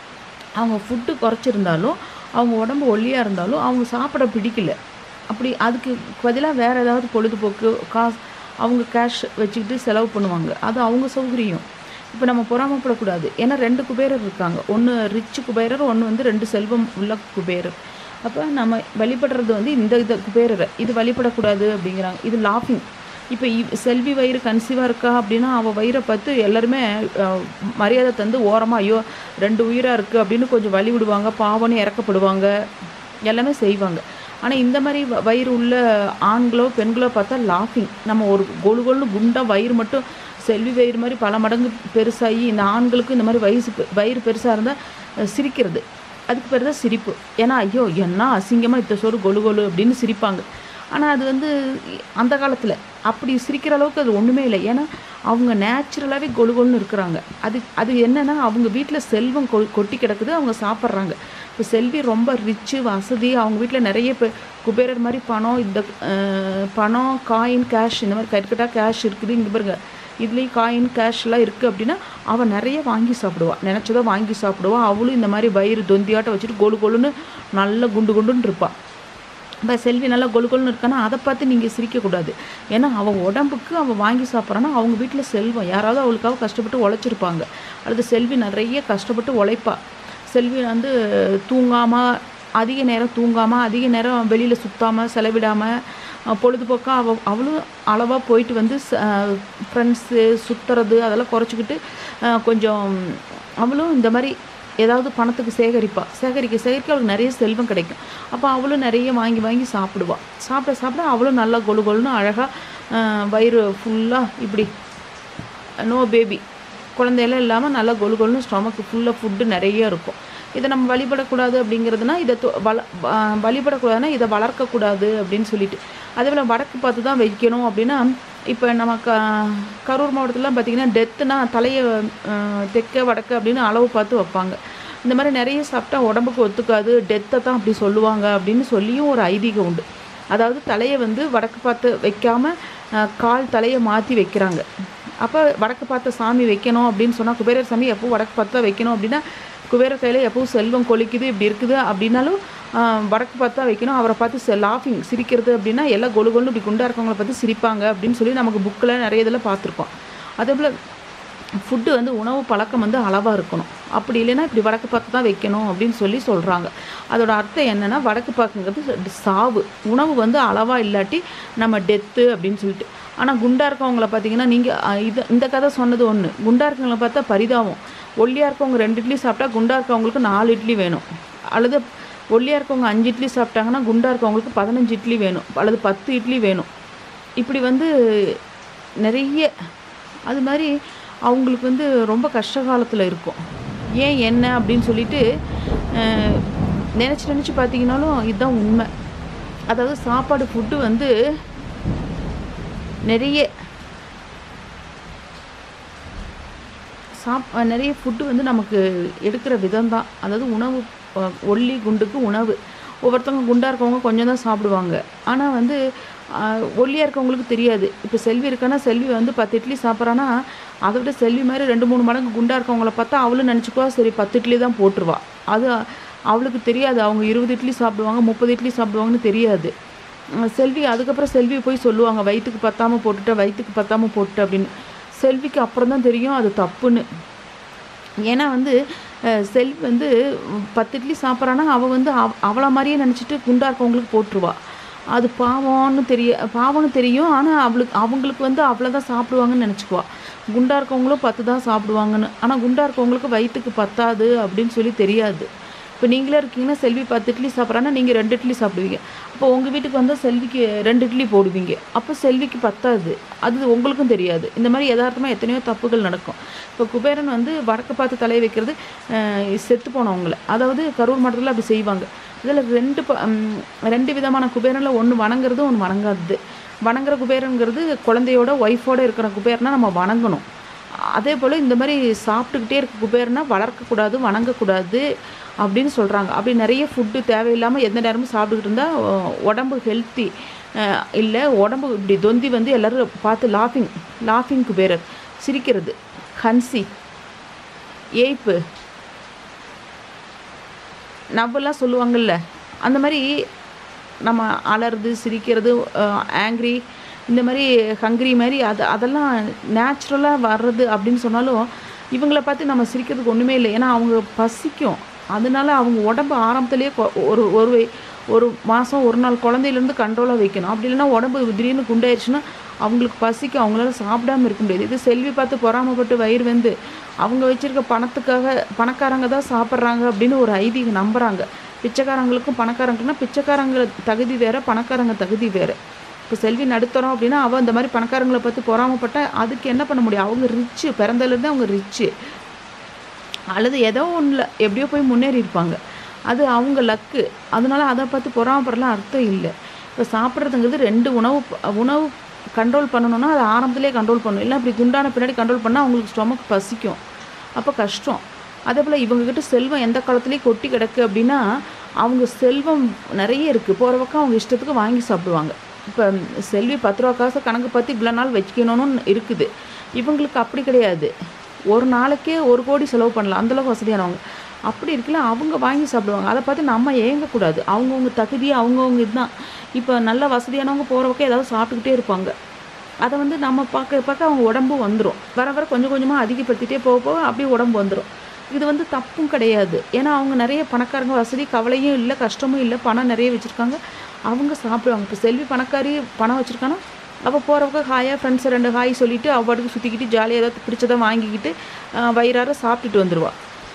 அவங்க ஃபுட்டு குறைச்சிருந்தாலும் அவங்க உடம்பு ஒல்லியாக இருந்தாலும் அவங்க சாப்பிட பிடிக்கல அப்படி அதுக்கு பதிலாக வேறு ஏதாவது பொழுதுபோக்கு காசு அவங்க கேஷ் வச்சுக்கிட்டு செலவு பண்ணுவாங்க அது அவங்க சௌகரியம் இப்போ நம்ம பொறாமப்படக்கூடாது ஏன்னா ரெண்டு குபேரர் இருக்காங்க ஒன்று ரிச் குபேரர் ஒன்று வந்து ரெண்டு செல்வம் உள்ள குபேரர் அப்போ நம்ம வழிபடுறது வந்து இந்த இதை குபேரரை இது வழிபடக்கூடாது அப்படிங்கிறாங்க இது லாஃபிங் இப்போ இவ் செல்வி வயிறு கன்சீவாக இருக்கா அப்படின்னா அவள் வயிறை பார்த்து எல்லாருமே அஹ், மரியாதை தந்து ஓரமாக ஐயோ ரெண்டு உயிராக இருக்குது அப்படின்னு கொஞ்சம் வழி விடுவாங்க பாவன்னு இறக்கப்படுவாங்க எல்லாமே செய்வாங்க ஆனால் இந்த மாதிரி வ- வயிறு உள்ள ஆண்களோ பெண்களோ பார்த்தா லாஃபிங் நம்ம ஒரு கொழு கொழுன்னு குண்டாக வயிறு மட்டும் செல்வி வயிறு மாதிரி பல மடங்கு பெருசாகி இந்த ஆண்களுக்கு இந்த மாதிரி வயசு பெ- வயிறு பெருசாக இருந்தால் சிரிக்கிறது அதுக்கு பேர் தான் சிரிப்பு ஏன்னா ஐயோ என்ன அசிங்கமாக இத்த சோறு கொலு கொலு அப்படின்னு சிரிப்பாங்க ஆனால் அது வந்து அந்த காலத்தில் அப்படி சிரிக்கிற அளவுக்கு அது ஒன்றுமே இல்லை ஏன்னா அவங்க நேச்சுரலாகவே கொலு கொலுன்னு இருக்கிறாங்க அது அது என்னென்னா அவங்க வீட்டில் செல்வம் கொ கொட்டி கிடக்குது அவங்க சாப்பிட்றாங்க இப்போ செல்வி ரொம்ப ரிச்சு வசதி அவங்க வீட்டில் நிறைய பேர் குபேரர் மாதிரி பணம் இந்த அஹ், பணம் காயின் கேஷ் இந்த மாதிரி கட்டுக்கட்டாக கேஷ் இருக்குது இங்கே பாருங்க இதுலேயும் காயின் கேஷ்லாம் இருக்குது அப்படின்னா அவள் நிறைய வாங்கி சாப்பிடுவாள் நினச்சதோ வாங்கி சாப்பிடுவா அவளும் இந்த மாதிரி வயிறு தொந்தியாட்டம் வச்சுட்டு கொலு கொலுன்னு நல்ல குண்டு குண்டுன்னு இருப்பாள் இப்போ செல்வி நல்லா கொலு கொலுன்னு இருக்கானா அதை பார்த்து நீங்கள் சிரிக்கக்கூடாது ஏன்னா அவள் உடம்புக்கு அவள் வாங்கி சாப்பிட்றான்னா அவங்க வீட்டில் செல்வம் யாராவது அவளுக்காக கஷ்டப்பட்டு உழைச்சிருப்பாங்க அல்லது செல்வி நிறைய கஷ்டப்பட்டு உழைப்பா செல்வி வந்து தூங்காமல் அதிக நேரம் தூங்காமல் அதிக நேரம் வெளியில் சுத்தாமல் செலவிடாமல் பொழுதுபோக்காக அவ அவளும் அளவாக போயிட்டு வந்து ஃப்ரெண்ட்ஸு சுற்றுறது அதெல்லாம் குறைச்சிக்கிட்டு அஹ், கொஞ்சம் அவளும் இந்த மாதிரி ஏதாவது பணத்துக்கு சேகரிப்பா சேகரிக்க சேகரிக்க அவளுக்கு நிறைய செல்வம் கிடைக்கும் அப்போ அவளும் நிறைய வாங்கி வாங்கி சாப்பிடுவா சாப்பிட சாப்பிட அவளும் நல்லா கொலு கொலுன்னு அழகாக வயிறு ஃபுல்லாக இப்படி நோ பேபி குழந்தையெல்லாம் இல்லாமல் நல்லா கொலு கொலுன்னு ஸ்டொமக்கு ஃபுல்லாக ஃபுட்டு நிறைய இருக்கும் இதை நம்ம வழிபடக்கூடாது அப்படிங்கிறதுனா இதை தொ- வள வ- வழிபடக்கூடாதுன்னா இதை வளர்க்கக்கூடாது அப்படின்னு சொல்லிட்டு அதே போல் வடக்கு பார்த்து தான் வைக்கணும் அப்படின்னா இப்போ நம்ம க கரூர் மாவட்டத்துலலாம் பார்த்திங்கன்னா டெத்துனா தலையை அஹ், தெற்க வடக்கு அப்படின்னு அளவு பார்த்து வைப்பாங்க இந்த மாதிரி நிறைய சாப்பிட்டா உடம்புக்கு ஒத்துக்காது டெத்தை தான் அப்படி சொல்லுவாங்க அப்படின்னு சொல்லியும் ஒரு ஐதீகம் உண்டு அதாவது தலையை வந்து வடக்கு பார்த்து வைக்காம அஹ், கால் தலையை மாற்றி வைக்கிறாங்க அப்போ வடக்கு பார்த்த சாமி வைக்கணும் அப்படின்னு சொன்னால் குபேரர் சாமி எப்போ வடக்கு பார்த்தா வைக்கணும் அப்படின்னா குபேரர் கையில் எப்பவும் செல்வம் கொளிக்குது இப்படி இருக்குது அப்படின்னாலும் ஆஹ், வடக்கு பார்த்தா வைக்கணும் அவரை பார்த்து லாஃபிங் சிரிக்கிறது அப்படின்னா எல்லாம் கொலு கொலுன்னு இப்படி குண்டா இருக்கவங்கள பார்த்து சிரிப்பாங்க அப்படின்னு சொல்லி நமக்கு புக்கில் நிறைய இதில் பார்த்துருக்கோம் அதே போல் ஃபுட்டு வந்து உணவு பழக்கம் வந்து அளவாக இருக்கணும் அப்படி இல்லைன்னா இப்படி வடக்கு பார்த்து தான் வைக்கணும் அப்படின்னு சொல்லி சொல்கிறாங்க அதோட அர்த்தம் என்னென்னா வடக்கு பார்க்குங்கிறது சாவு உணவு வந்து அளவாக இல்லாட்டி நம்ம டெத்து அப்படின்னு சொல்லிட்டு ஆனால் குண்டா இருக்கவங்கள பார்த்தீங்கன்னா நீங்கள் இது இந்த கதை சொன்னது ஒன்று குண்டா இருக்கவங்கள பார்த்தா பரிதாபம் ஒல்லியாக இருக்கவங்க ரெண்டு இட்லி சாப்பிட்டா குண்டா இருக்கவங்களுக்கு நாலு இட்லி வேணும் அல்லது ஒல்லியாக இருக்கவங்க அஞ்சு இட்லி சாப்பிட்டாங்கன்னா குண்டா இருக்கவங்களுக்கு பதினஞ்சு இட்லி வேணும் அல்லது பத்து இட்லி வேணும் இப்படி வந்து நிறைய அது மாதிரி அவங்களுக்கு வந்து ரொம்ப கஷ்ட காலத்தில் இருக்கும் ஏன் என்ன அப்படின்னு சொல்லிட்டு நினச்சி நினச்சி பார்த்தீங்கன்னாலும் இதுதான் உண்மை அதாவது சாப்பாடு ஃபுட்டு வந்து நிறைய சாப் நிறைய ஃபுட்டு வந்து நமக்கு எடுக்கிற விதம் தான் அதாவது உணவு அஹ், ஒல்லி குண்டுக்கு உணவு ஒவ்வொருத்தவங்க குண்டாக இருக்கவங்க கொஞ்சம் தான் சாப்பிடுவாங்க ஆனால் வந்து ஆஹ், ஒல்லியாக இருக்கவங்களுக்கு தெரியாது இப்போ செல்வி இருக்கான்னா செல்வி வந்து பத்து இட்லி சாப்பிட்றான்னா அதை விட செல்வி மாதிரி ரெண்டு மூணு மடங்கு குண்டாக இருக்கவங்கள பார்த்தா அவளும் நினச்சிக்குவா சரி பத்து இட்லி தான் போட்டுருவா அது அவளுக்கு தெரியாது அவங்க இருபது இட்லி சாப்பிடுவாங்க முப்பது இட்லி சாப்பிடுவாங்கன்னு தெரியாது அஹ் செல்வி அதுக்கப்புறம் செல்வி போய் சொல்லுவாங்க வயிற்றுக்கு பத்தாமல் போட்டுட்டேன் வயிற்றுக்கு பத்தாமல் போட்டுட்டேன் அப்படின்னு செல்விக்கு அப்புறம் தான் தெரியும் அது தப்புன்னு ஏன்னா வந்து அஹ், செல்வி வந்து உம், பத்து இட்லி சாப்பிட்றான்னா அவள் வந்து அவ அவளை மாதிரியே நினச்சிட்டு குண்டா இருக்கவங்களுக்கு போட்டுருவா அது பாவம்னு தெரிய பாவம்னு தெரியும் ஆனால் அவளுக்கு அவங்களுக்கு வந்து அவ்வளோ தான் சாப்பிடுவாங்கன்னு நினச்சிக்குவா குண்டா இருக்கவங்களும் பத்து தான் சாப்பிடுவாங்கன்னு ஆனால் குண்டா இருக்கவங்களுக்கு வயிற்றுக்கு பத்தாது அப்படின்னு சொல்லி தெரியாது இப்போ நீங்களே இருக்கீங்கன்னா செல்வி பத்து இட்லி சாப்பிட்றான்னா நீங்கள் ரெண்டு இட்லி சாப்பிடுவீங்க அப்போ உங்கள் வீட்டுக்கு வந்தால் செல்விக்கு ரெண்டு இட்லி போடுவீங்க அப்போ செல்விக்கு பத்தாது அது உங்களுக்கும் தெரியாது இந்த மாதிரி யதார்த்தமாக எத்தனையோ தப்புகள் நடக்கும் இப்போ குபேரன் வந்து வடக்கு பார்த்து தலையை வைக்கிறது அஹ், செத்து போனவங்கள அதாவது கரூர் மடத்தில் அப்படி செய்வாங்க இதில் ரெண்டு ப- ம், ரெண்டு விதமான குபேரனில் ஒன்று வணங்குறது ஒன்று வணங்காதது வணங்குற குபேரங்கிறது குழந்தையோட ஒய்ஃபோட இருக்கிற குபேரனை நம்ம வணங்கணும் அதே போல் இந்த மாதிரி சாப்பிட்டுக்கிட்டே இருக்க குபேரனை வளர்க்கக்கூடாது வணங்கக்கூடாது அப்படின்னு சொல்கிறாங்க அப்படி நிறைய ஃபுட்டு தேவையில்லாமல் எந்த நேரமும் சாப்பிட்டுக்கிட்டு இருந்தால் உடம்பு ஹெல்த்தி இல்லை உடம்பு இப்படி தொந்தி வந்து எல்லோரும் பார்த்து லாஃபிங் லாஃபிங் குபேரர் சிரிக்கிறது ஹன்சி ஏய்ப்பு நவ்வெல்லாம் சொல்லுவாங்கல்ல அந்த மாதிரி நம்ம அலறது சிரிக்கிறது ஆங்க்ரி இந்த மாதிரி ஹங்க்ரி மாதிரி அது அதெல்லாம் நேச்சுரலாக வர்றது அப்படின்னு சொன்னாலும் இவங்கள பார்த்து நம்ம சிரிக்கிறதுக்கு ஒன்றுமே இல்லை ஏன்னா அவங்க பசிக்கும் அதனால அவங்க உடம்பு ஆரம்பத்திலேயே கொ- ஒரு ஒரு வை- ஒரு மாதம் ஒரு நாள் குழந்தையிலேருந்து கண்ட்ரோலாக வைக்கணும் அப்படி இல்லைன்னா உடம்பு திடீர்னு குண்டாயிருச்சுன்னா அவங்களுக்கு பசிக்கும் அவங்களால சாப்பிடாம இருக்க முடியாது இது செல்வி பார்த்து பொறாமப்பட்டு வயிறு வந்து அவங்க வச்சிருக்க பணத்துக்காக பணக்காரங்க தான் சாப்பிட்றாங்க அப்படின்னு ஒரு ஐதீகம் நம்புகிறாங்க பிச்சைக்காரங்களுக்கும் பணக்காரங்களுக்குனா பிச்சைக்காரங்க தகுதி வேற பணக்காரங்க தகுதி வேற இப்போ செல்வி நடுத்தரோம் அப்படின்னா அவள் இந்த மாதிரி பணக்காரங்களை பார்த்து பொறாமப்பட்டா அதுக்கு என்ன பண்ண முடியும் அவங்க ரிச்சு பிறந்ததுலேருந்து அவங்க ரிச்சு அல்லது ஏதோ ஒன்றில் எப்படியோ போய் முன்னேறி இருப்பாங்க அது அவங்க லக்கு அதனால அதை பார்த்து பொறாமப்படலாம் அர்த்தம் இல்லை இப்போ சாப்பிட்றதுங்கிறது ரெண்டு உணவு ப- உணவு கண்ட்ரோல் பண்ணணும்னா அதை ஆரம்பத்திலே கண்ட்ரோல் பண்ணணும் இல்லை அப்படி குண்டான பின்னாடி கண்ட்ரோல் பண்ணால் அவங்களுக்கு ஸ்டொமக் பசிக்கும் அப்போ கஷ்டம் அதே போல் இவங்ககிட்ட செல்வம் எந்த காலத்துலேயும் கொட்டி கிடக்கு அப்படின்னா அவங்க செல்வம் நிறைய இருக்குது போகிற பக்கம் அவங்க இஷ்டத்துக்கு வாங்கி சாப்பிடுவாங்க இப்போ செல்வி பத்து ரூபா காசை கணக்கு பார்த்து இவ்வளோ நாள் வச்சுக்கணும்னு இருக்குது இவங்களுக்கு அப்படி கிடையாது ஒரு நாளைக்கே ஒரு கோடி செலவு பண்ணலாம் அந்தளவுக்கு வசதியானவங்க அப்படி இருக்கல அவங்க வாங்கி சாப்பிடுவாங்க அதை பார்த்து நம்ம ஏங்கக்கூடாது அவங்கவுங்க தகுதி அவங்கவுங்க இதுதான் இப்போ நல்ல வசதியானவங்க போகிற பக்கம் ஏதாவது சாப்பிட்டுக்கிட்டே இருப்பாங்க அதை வந்து நம்ம பார்க்க பார்க்க அவங்க உடம்பு வந்துடும் வர வர கொஞ்சம் கொஞ்சமாக அதிகப்படுத்திட்டே போக போக அப்படியே உடம்பு வந்துடும் இது வந்து தப்பும் கிடையாது ஏன்னா அவங்க நிறைய பணக்காரங்க வசதி கவலையும் இல்லை கஷ்டமும் இல்லை பணம் நிறைய வச்சுருக்காங்க அவங்க சாப்பிடுவாங்க இப்போ செல்வி பணக்காரி பணம் வச்சுருக்கானா அப்போ போகிறவங்க ஹாயாக ஃப்ரெண்ட்ஸை ரெண்டு ஹாய் சொல்லிவிட்டு அவளுக்கு சுற்றிக்கிட்டு ஜாலியாக ஏதாவது பிடிச்சதை வாங்கிக்கிட்டு ஆஹ் வயிறார சாப்பிட்டுட்டு வந்துடுவா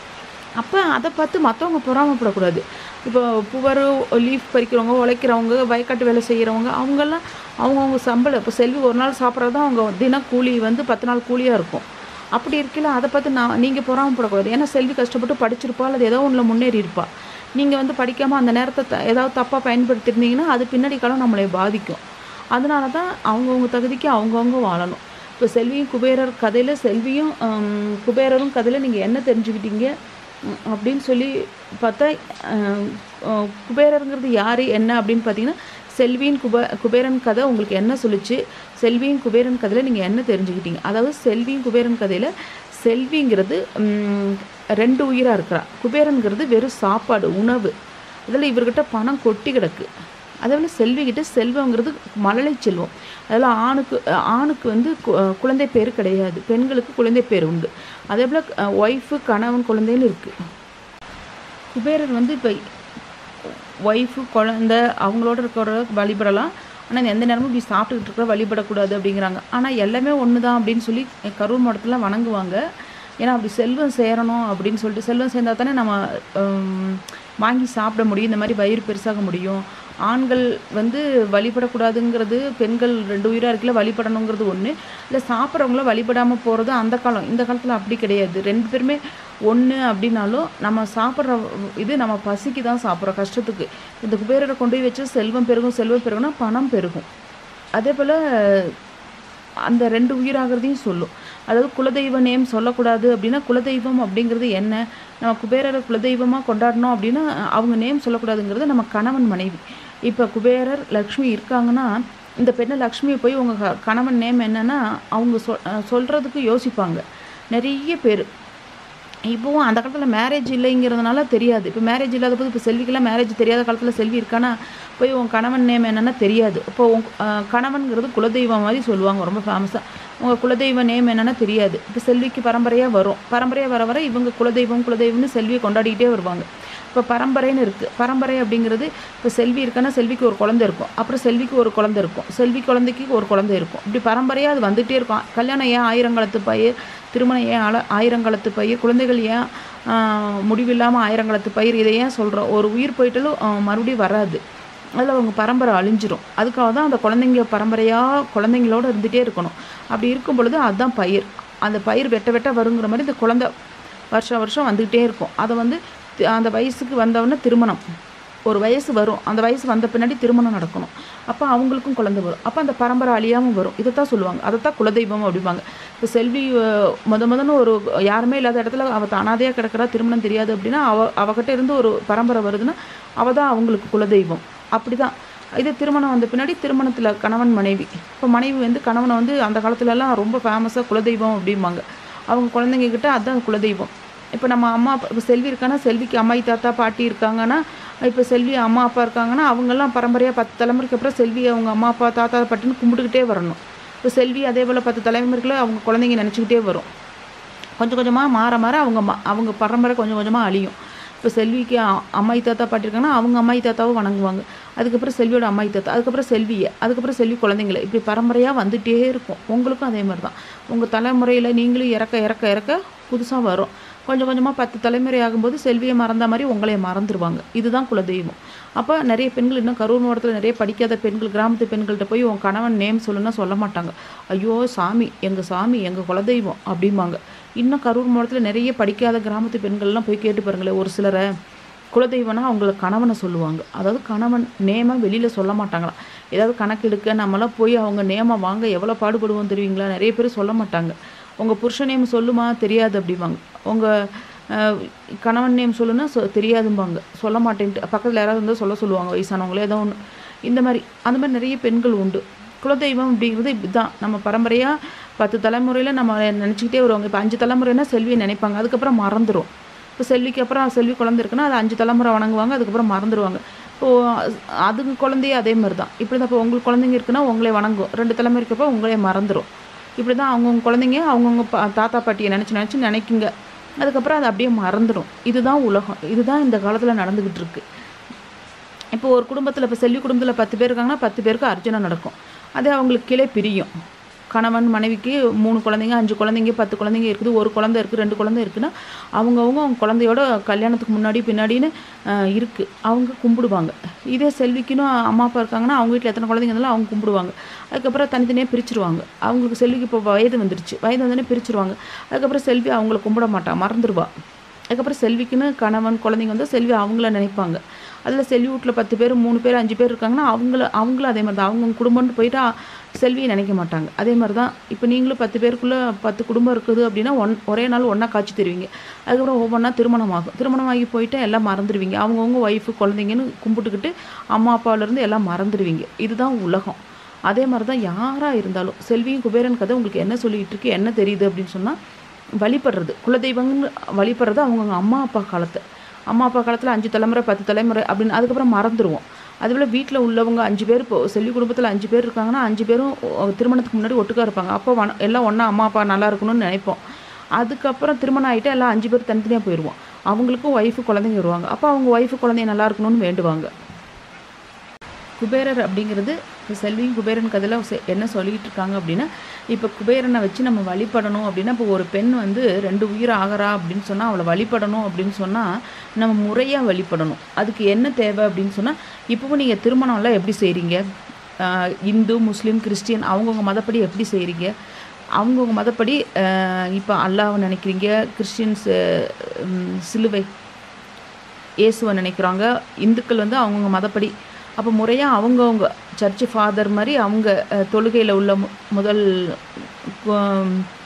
அப்போ அதை பார்த்து மற்றவங்க பொறாமப்படக்கூடாது இப்போ புவர் லீஃப் பறிக்கிறவங்க உழைக்கிறவங்க வயக்காட்டு வேலை செய்கிறவங்க அவங்கெல்லாம் அவங்கவுங்க சம்பளம் இப்போ செல்வி ஒரு நாள் சாப்பிட்றது தான் அவங்க தின கூலி வந்து பத்து நாள் கூலியாக இருக்கும் அப்படி இருக்கல அதை பார்த்து நான் நீங்கள் பொறாமப்படக்கூடாது ஏன்னா செல்வி கஷ்டப்பட்டு படிச்சிருப்பா அல்லது ஏதோ ஒன்றில் முன்னேறி இருப்பா நீங்கள் வந்து படிக்காமல் அந்த நேரத்தை த- ஏதாவது தப்பாக பயன்படுத்தியிருந்தீங்கன்னா அது பின்னாடி காலம் நம்மளை பாதிக்கும் அதனால தான் அவங்கவுங்க தகுதிக்கு அவங்கவுங்க வாழணும் இப்போ செல்வியும் குபேரர் கதையில் செல்வியும் ஹம், குபேரரும் கதையில் நீங்கள் என்ன தெரிஞ்சுக்கிட்டீங்க உம், அப்படின்னு சொல்லி பார்த்தா அஹ், அஹ், குபேரருங்கிறது யார் என்ன அப்படின்னு பார்த்தீங்கன்னா செல்வியின் குப குபேரன் கதை உங்களுக்கு என்ன சொல்லுச்சு செல்வியின் குபேரன் கதையில் நீங்கள் என்ன தெரிஞ்சுக்கிட்டீங்க அதாவது செல்வியின் குபேரன் கதையில் செல்விங்கிறது உம், ரெண்டு உயிராக இருக்கிறா குபேரன்கிறது வெறும் சாப்பாடு உணவு அதில் இவர்கிட்ட பணம் கொட்டி கிடக்கு அதே போல் செல்விகிட்ட செல்வங்கிறது மழலை செல்வம் அதில் ஆணுக்கு அஹ் ஆணுக்கு வந்து கு- அஹ் குழந்தை பேர் கிடையாது பெண்களுக்கு குழந்தை பேர் உண்டு அதே போல் ஒய்ஃபு கணவன் குழந்தைன்னு இருக்குது குபேரர் வந்து இப்போ ஒய்ஃபு குழந்த அவங்களோட இருக்கிற வழிபடலாம் ஆனால் எந்த நேரமும் இப்படி சாப்பிட்டுக்கிட்டு இருக்கிற வழிபடக்கூடாது அப்படிங்கிறாங்க ஆனால் எல்லாமே ஒன்று தான் அப்படின்னு சொல்லி கரூர் மடத்தில் வணங்குவாங்க ஏன்னா அப்படி செல்வம் சேரணும் அப்படின்னு சொல்லிட்டு செல்வம் சேர்ந்தா தானே நம்ம ஹம், வாங்கி சாப்பிட முடியும் இந்த மாதிரி வயிறு பெருசாக முடியும் ஆண்கள் வந்து வழிபடக்கூடாதுங்கிறது பெண்கள் ரெண்டு உயிராக இருக்கல வழிபடணுங்கிறது ஒன்று இல்லை சாப்பிட்றவங்கள வழிபடாமல் போகிறது அந்த காலம் இந்த காலத்தில் அப்படி கிடையாது ரெண்டு பேருமே ஒன்று அப்படின்னாலும் நம்ம சாப்பிட்ற இது நம்ம பசிக்கு தான் சாப்பிட்றோம் கஷ்டத்துக்கு இந்த குபேரரை கொண்டு போய் வச்சு செல்வம் பெருகும் செல்வம் பெருகும்னா பணம் பெருகும் அதே போல் அந்த ரெண்டு உயிராகிறதையும் சொல்லும் அதாவது குலதெய்வ நேம் சொல்லக்கூடாது அப்படின்னா குலதெய்வம் அப்படிங்கிறது என்ன நம்ம குபேரரை குலதெய்வமாக கொண்டாடணும் அப்படின்னா அவங்க நேம் சொல்லக்கூடாதுங்கிறது நம்ம கணவன் மனைவி இப்போ குபேரர் லக்ஷ்மி இருக்காங்கன்னா இந்த பெண்ணை லக்ஷ்மியை போய் உங்கள் கணவன் நேம் என்னன்னா அவங்க சொல் சொல்கிறதுக்கு யோசிப்பாங்க நிறைய பேர் இப்போவும் அந்த காலத்தில் மேரேஜ் இல்லைங்கிறதுனால தெரியாது இப்போ மேரேஜ் இல்லாத போது இப்போ செல்விக்கெல்லாம் மேரேஜ் தெரியாத காலத்தில் செல்வி இருக்கானா போய் உன் கணவன் நேம் என்னென்னா தெரியாது இப்போ உன் அஹ், கணவன்கிறது குலதெய்வம் மாதிரி சொல்லுவாங்க ரொம்ப ஃபேமஸாக உங்கள் குலதெய்வ நேம் என்னென்னா தெரியாது இப்போ செல்விக்கு பரம்பரையாக வரும் பரம்பரையாக வர வர இவங்க குலதெய்வம் குலதெய்வம்னு செல்வியை கொண்டாடிக்கிட்டே வருவாங்க இப்போ பரம்பரைன்னு இருக்குது பரம்பரை அப்படிங்கிறது இப்போ செல்வி இருக்குன்னா செல்விக்கு ஒரு குழந்தை இருக்கும் அப்புறம் செல்விக்கு ஒரு குழந்தை இருக்கும் செல்வி குழந்தைக்கு ஒரு குழந்தை இருக்கும் இப்படி பரம்பரையாக அது வந்துகிட்டே இருக்கும் கல்யாணம் ஏன் ஆயிரங்காலத்து பயிர் திருமணம் ஏன் ஆல ஆயிரங்காலத்து பயிர் குழந்தைகள் ஏன் ஆஹ், முடிவில்லாமல் ஆயிரங்காலத்து பயிர் இதை ஏன் சொல்கிறோம் ஒரு உயிர் போயிட்டாலும் ஆஹ், மறுபடியும் வராது அதில் அவங்க பரம்பரை அழிஞ்சிரும் அதுக்காக தான் அந்த குழந்தைங்க பரம்பரையாக குழந்தைங்களோட இருந்துகிட்டே இருக்கணும் அப்படி இருக்கும் பொழுது அதுதான் பயிர் அந்த பயிர் வெட்ட வெட்ட வருங்கிற மாதிரி இந்த குழந்தை வருஷம் வருஷம் வந்துக்கிட்டே இருக்கும் அதை வந்து தி- அந்த வயசுக்கு வந்தவொடனே திருமணம் ஒரு வயசு வரும் அந்த வயசு வந்த பின்னாடி திருமணம் நடக்கணும் அப்போ அவங்களுக்கும் குழந்தை வரும் அப்போ அந்த பரம்பரை அழியாமல் வரும் இதைத்தான் சொல்லுவாங்க அதைத்தான் குலதெய்வம் அப்படிம்பாங்க இப்போ செல்வி அஹ், முத முதன்னு ஒரு யாருமே இல்லாத இடத்துல அவள் அனாதையாக கிடக்கிறா திருமணம் தெரியாது அப்படின்னா அவ அவகிட்ட இருந்து ஒரு பரம்பரை வருதுன்னா அவள் தான் அவங்களுக்கு குலதெய்வம் அப்படி தான் இது திருமணம் வந்த பின்னாடி திருமணத்தில் கணவன் மனைவி இப்போ மனைவி வந்து கணவனை வந்து அந்த காலத்துலலாம் ரொம்ப ஃபேமஸாக குலதெய்வம் அப்படிம்பாங்க அவங்க குழந்தைங்க கிட்ட அதுதான் குலதெய்வம் இப்போ நம்ம அம்மா அப்பா இப்போ செல்வி இருக்கான்னா செல்விக்கு அம்மாயி தாத்தா பாட்டி இருக்காங்கன்னா இப்போ செல்வி அம்மா அப்பா இருக்காங்கன்னா அவங்கெல்லாம் பரம்பரையாக பத்து தலைமுறைக்கு அப்புறம் செல்வி அவங்க அம்மா அப்பா தாத்தா பாட்டின்னு கும்பிட்டுக்கிட்டே வரணும் இப்போ செல்வி அதே போல் பத்து தலைமுறைக்குள்ள அவங்க குழந்தைங்க நினச்சிக்கிட்டே வரும் கொஞ்சம் கொஞ்சமாக மாற மாற அவங்க ம- அவங்க பரம்பரை கொஞ்சம் கொஞ்சமாக அழியும் இப்போ செல்விக்கு அ- அம்மாயி தாத்தா பாட்டி இருக்காங்கன்னா அவங்க அம்மாயி தாத்தாவை வணங்குவாங்க அதுக்கப்புறம் செல்வியோட அம்மாயி தாத்தா அதுக்கப்புறம் செல்வியை அதுக்கப்புறம் செல்வி குழந்தைங்கள இப்படி பரம்பரையாக வந்துட்டே இருக்கும் உங்களுக்கும் அதே மாதிரி தான் உங்கள் தலைமுறையில் நீங்களும் இறக்க இறக்க இறக்க புதுசாக வரும் கொஞ்சம் கொஞ்சமாக பத்து தலைமுறை ஆகும்போது செல்வியை மறந்த மாதிரி உங்களைய மறந்துடுவாங்க இதுதான் குலதெய்வம் அப்போ நிறைய பெண்கள் இன்னும் கரூர் மாவட்டத்தில் நிறைய படிக்காத பெண்கள் கிராமத்து பெண்கள்கிட்ட போய் உன் கணவன் நேம் சொல்லுன்னா சொல்ல மாட்டாங்க ஐயோ சாமி எங்கள் சாமி எங்கள் குலதெய்வம் அப்படிம்பாங்க இன்னும் கரூர் மாவட்டத்தில் நிறைய படிக்காத கிராமத்து பெண்கள்லாம் போய் கேட்டு பாருங்களேன் ஒரு சிலரை குலதெய்வம்னா அவங்கள கணவனை சொல்லுவாங்க அதாவது கணவன் நேம வெளியில் சொல்ல மாட்டாங்களாம் ஏதாவது கணக்கு எடுக்க நம்மளாம் போய் அவங்க நேம வாங்க எவ்வளோ பாடுபடுவோம் தெரியுங்களா நிறைய பேர் சொல்ல மாட்டாங்க உங்கள் புருஷ நேம் சொல்லுமா தெரியாது அப்படிம்பாங்க உங்கள் கணவன் நேம் சொல்லுன்னா சொ தெரியாதும்பாங்க சொல்ல மாட்டேன்ட்டு பக்கத்தில் யாராவது இருந்தால் சொல்ல சொல்லுவாங்க வயசானவங்களே ஏதோ ஒன்று இந்த மாதிரி அந்த மாதிரி நிறைய பெண்கள் உண்டு குலதெய்வம் அப்படிங்கிறது இப்படிதான் நம்ம பரம்பரையாக பத்து தலைமுறையில் நம்ம நினச்சிக்கிட்டே வருவாங்க இப்போ அஞ்சு தலைமுறைனா செல்வியை நினைப்பாங்க அதுக்கப்புறம் மறந்துடும் இப்போ செல்விக்கு அப்புறம் செல்வி குழந்தை இருக்குன்னா அது அஞ்சு தலைமுறை வணங்குவாங்க அதுக்கப்புறம் மறந்துடுவாங்க இப்போது அதுக்கு குழந்தையே அதே மாதிரி தான் இப்படி தான் இப்போ உங்களுக்கு குழந்தைங்க இருக்குன்னா உங்களே வணங்கும் ரெண்டு தலைமுறைக்கு அப்புறம் உங்களே மறந்துடும் இப்படி தான் அவங்கவுங்க குழந்தைங்க அவங்கவுங்க பா தாத்தா பாட்டியை நினச்சி நினச்சி நினைக்குங்க அதுக்கப்புறம் அது அப்படியே மறந்துடும் இதுதான் உலகம் இதுதான் இந்த காலத்தில் நடந்துக்கிட்டு இருக்கு இப்போ ஒரு குடும்பத்தில் இப்போ செல்வி குடும்பத்தில் பத்து பேர் இருக்காங்கன்னா பத்து பேருக்கு அர்ஜுனம் நடக்கும் அதே அவங்களுக்கு கீழே பிரியும் கணவன் மனைவிக்கு மூணு குழந்தைங்க அஞ்சு குழந்தைங்க பத்து குழந்தைங்க இருக்குது ஒரு குழந்தை இருக்குது ரெண்டு குழந்தை இருக்குன்னா அவங்கவுங்க அவங்க குழந்தையோட கல்யாணத்துக்கு முன்னாடி பின்னாடின்னு ஆஹ், இருக்கு அவங்க கும்பிடுவாங்க இதே செல்விக்குன்னு அம்மா அப்பா இருக்காங்கன்னா அவங்க வீட்டில் எத்தனை குழந்தைங்க இருந்தாலும் அவங்க கும்பிடுவாங்க அதுக்கப்புறம் தனித்தனியாக பிரிச்சிருவாங்க அவங்களுக்கு செல்விக்கு இப்போ வயது வந்துருச்சு வயது வந்தோடனே பிரிச்சிருவாங்க அதுக்கப்புறம் செல்வி அவங்கள கும்பிட மாட்டா மறந்துடுவா அதுக்கப்புறம் செல்விக்குன்னு கணவன் குழந்தைங்க வந்து செல்வி அவங்கள நினைப்பாங்க அதில் செல்வி வீட்டில் பத்து பேர் மூணு பேர் அஞ்சு பேர் இருக்காங்கன்னா அவங்கள அவங்களும் அதே மாதிரி தான் அவங்க குடும்பம்னு போயிட்டா செல்வியை நினைக்க மாட்டாங்க அதே மாதிரி தான் இப்போ நீங்களும் பத்து பேருக்குள்ளே பத்து குடும்பம் இருக்குது அப்படின்னா ஒன் ஒரே நாள் ஒன்றா காட்சி தருவீங்க அதுக்கப்புறம் ஒவ்வொன்றா திருமணம் ஆகும் திருமணம் ஆகி போயிட்டு எல்லாம் மறந்துடுவீங்க அவங்கவுங்க ஒய்ஃபு குழந்தைங்கன்னு கும்பிட்டுக்கிட்டு அம்மா அப்பாவிலேருந்து எல்லாம் மறந்துடுவீங்க இதுதான் உலகம் அதே மாதிரி தான் யாராக இருந்தாலும் செல்வியும் குபேரன் கதை உங்களுக்கு என்ன சொல்லிக்கிட்டு இருக்கு என்ன தெரியுது அப்படின்னு சொன்னால் வழிபடுறது குலதெய்வம்னு வழிபடுறது அவங்கவுங்க அம்மா அப்பா காலத்தை அம்மா அப்பா காலத்தில் அஞ்சு தலைமுறை பத்து தலைமுறை அப்படின்னு அதுக்கப்புறம் மறந்துடுவோம் அதுபோல் வீட்டில் உள்ளவங்க அஞ்சு பேர் இப்போ செல்வி குடும்பத்தில் அஞ்சு பேர் இருக்காங்கன்னா அஞ்சு பேரும் ஒ- திருமணத்துக்கு முன்னாடி ஒட்டுக்கா இருப்பாங்க அப்போ வன எல்லாம் ஒன்றா அம்மா அப்பா நல்லா இருக்கணும்னு நினைப்போம் அதுக்கப்புறம் திருமணம் ஆகிட்டு எல்லாம் அஞ்சு பேர் தனித்தனியாக போயிடுவோம் அவங்களுக்கும் ஒய்ஃபு குழந்தைங்க வருவாங்க அப்போ அவங்க ஒய்ஃபு குழந்தைங்க நல்லா இருக்கணும்னு வேண்டுவாங்க குபேரர் அப்படிங்கிறது இப்போ செல்வியும் குபேரன் கதையில் செ- என்ன சொல்லிட்டு இருக்காங்க அப்படின்னா இப்போ குபேரனை வச்சு நம்ம வழிபடணும் அப்படின்னா இப்போ ஒரு பெண் வந்து ரெண்டு உயிர் ஆகிறா அப்படின்னு சொன்னால் அவளை வழிபடணும் அப்படின்னு சொன்னால் நம்ம முறையாக வழிபடணும் அதுக்கு என்ன தேவை அப்படின்னு சொன்னால் இப்போவும் நீங்கள் திருமணம்லாம் எப்படி செய்கிறீங்க இந்து முஸ்லீம் கிறிஸ்டியன் அவங்கவுங்க மதப்படி எப்படி செய்கிறீங்க அவங்கவுங்க மதப்படி இப்போ அல்லாவை நினைக்கிறீங்க கிறிஸ்டியன்ஸ் சிலுவை இயேசுவை நினைக்கிறாங்க இந்துக்கள் வந்து அவங்கவுங்க மதப்படி அப்போ முறையாக அவங்கவுங்க சர்ச்சு ஃபாதர் மாதிரி அவங்க தொழுகையில் உள்ள மு- முதல் கு-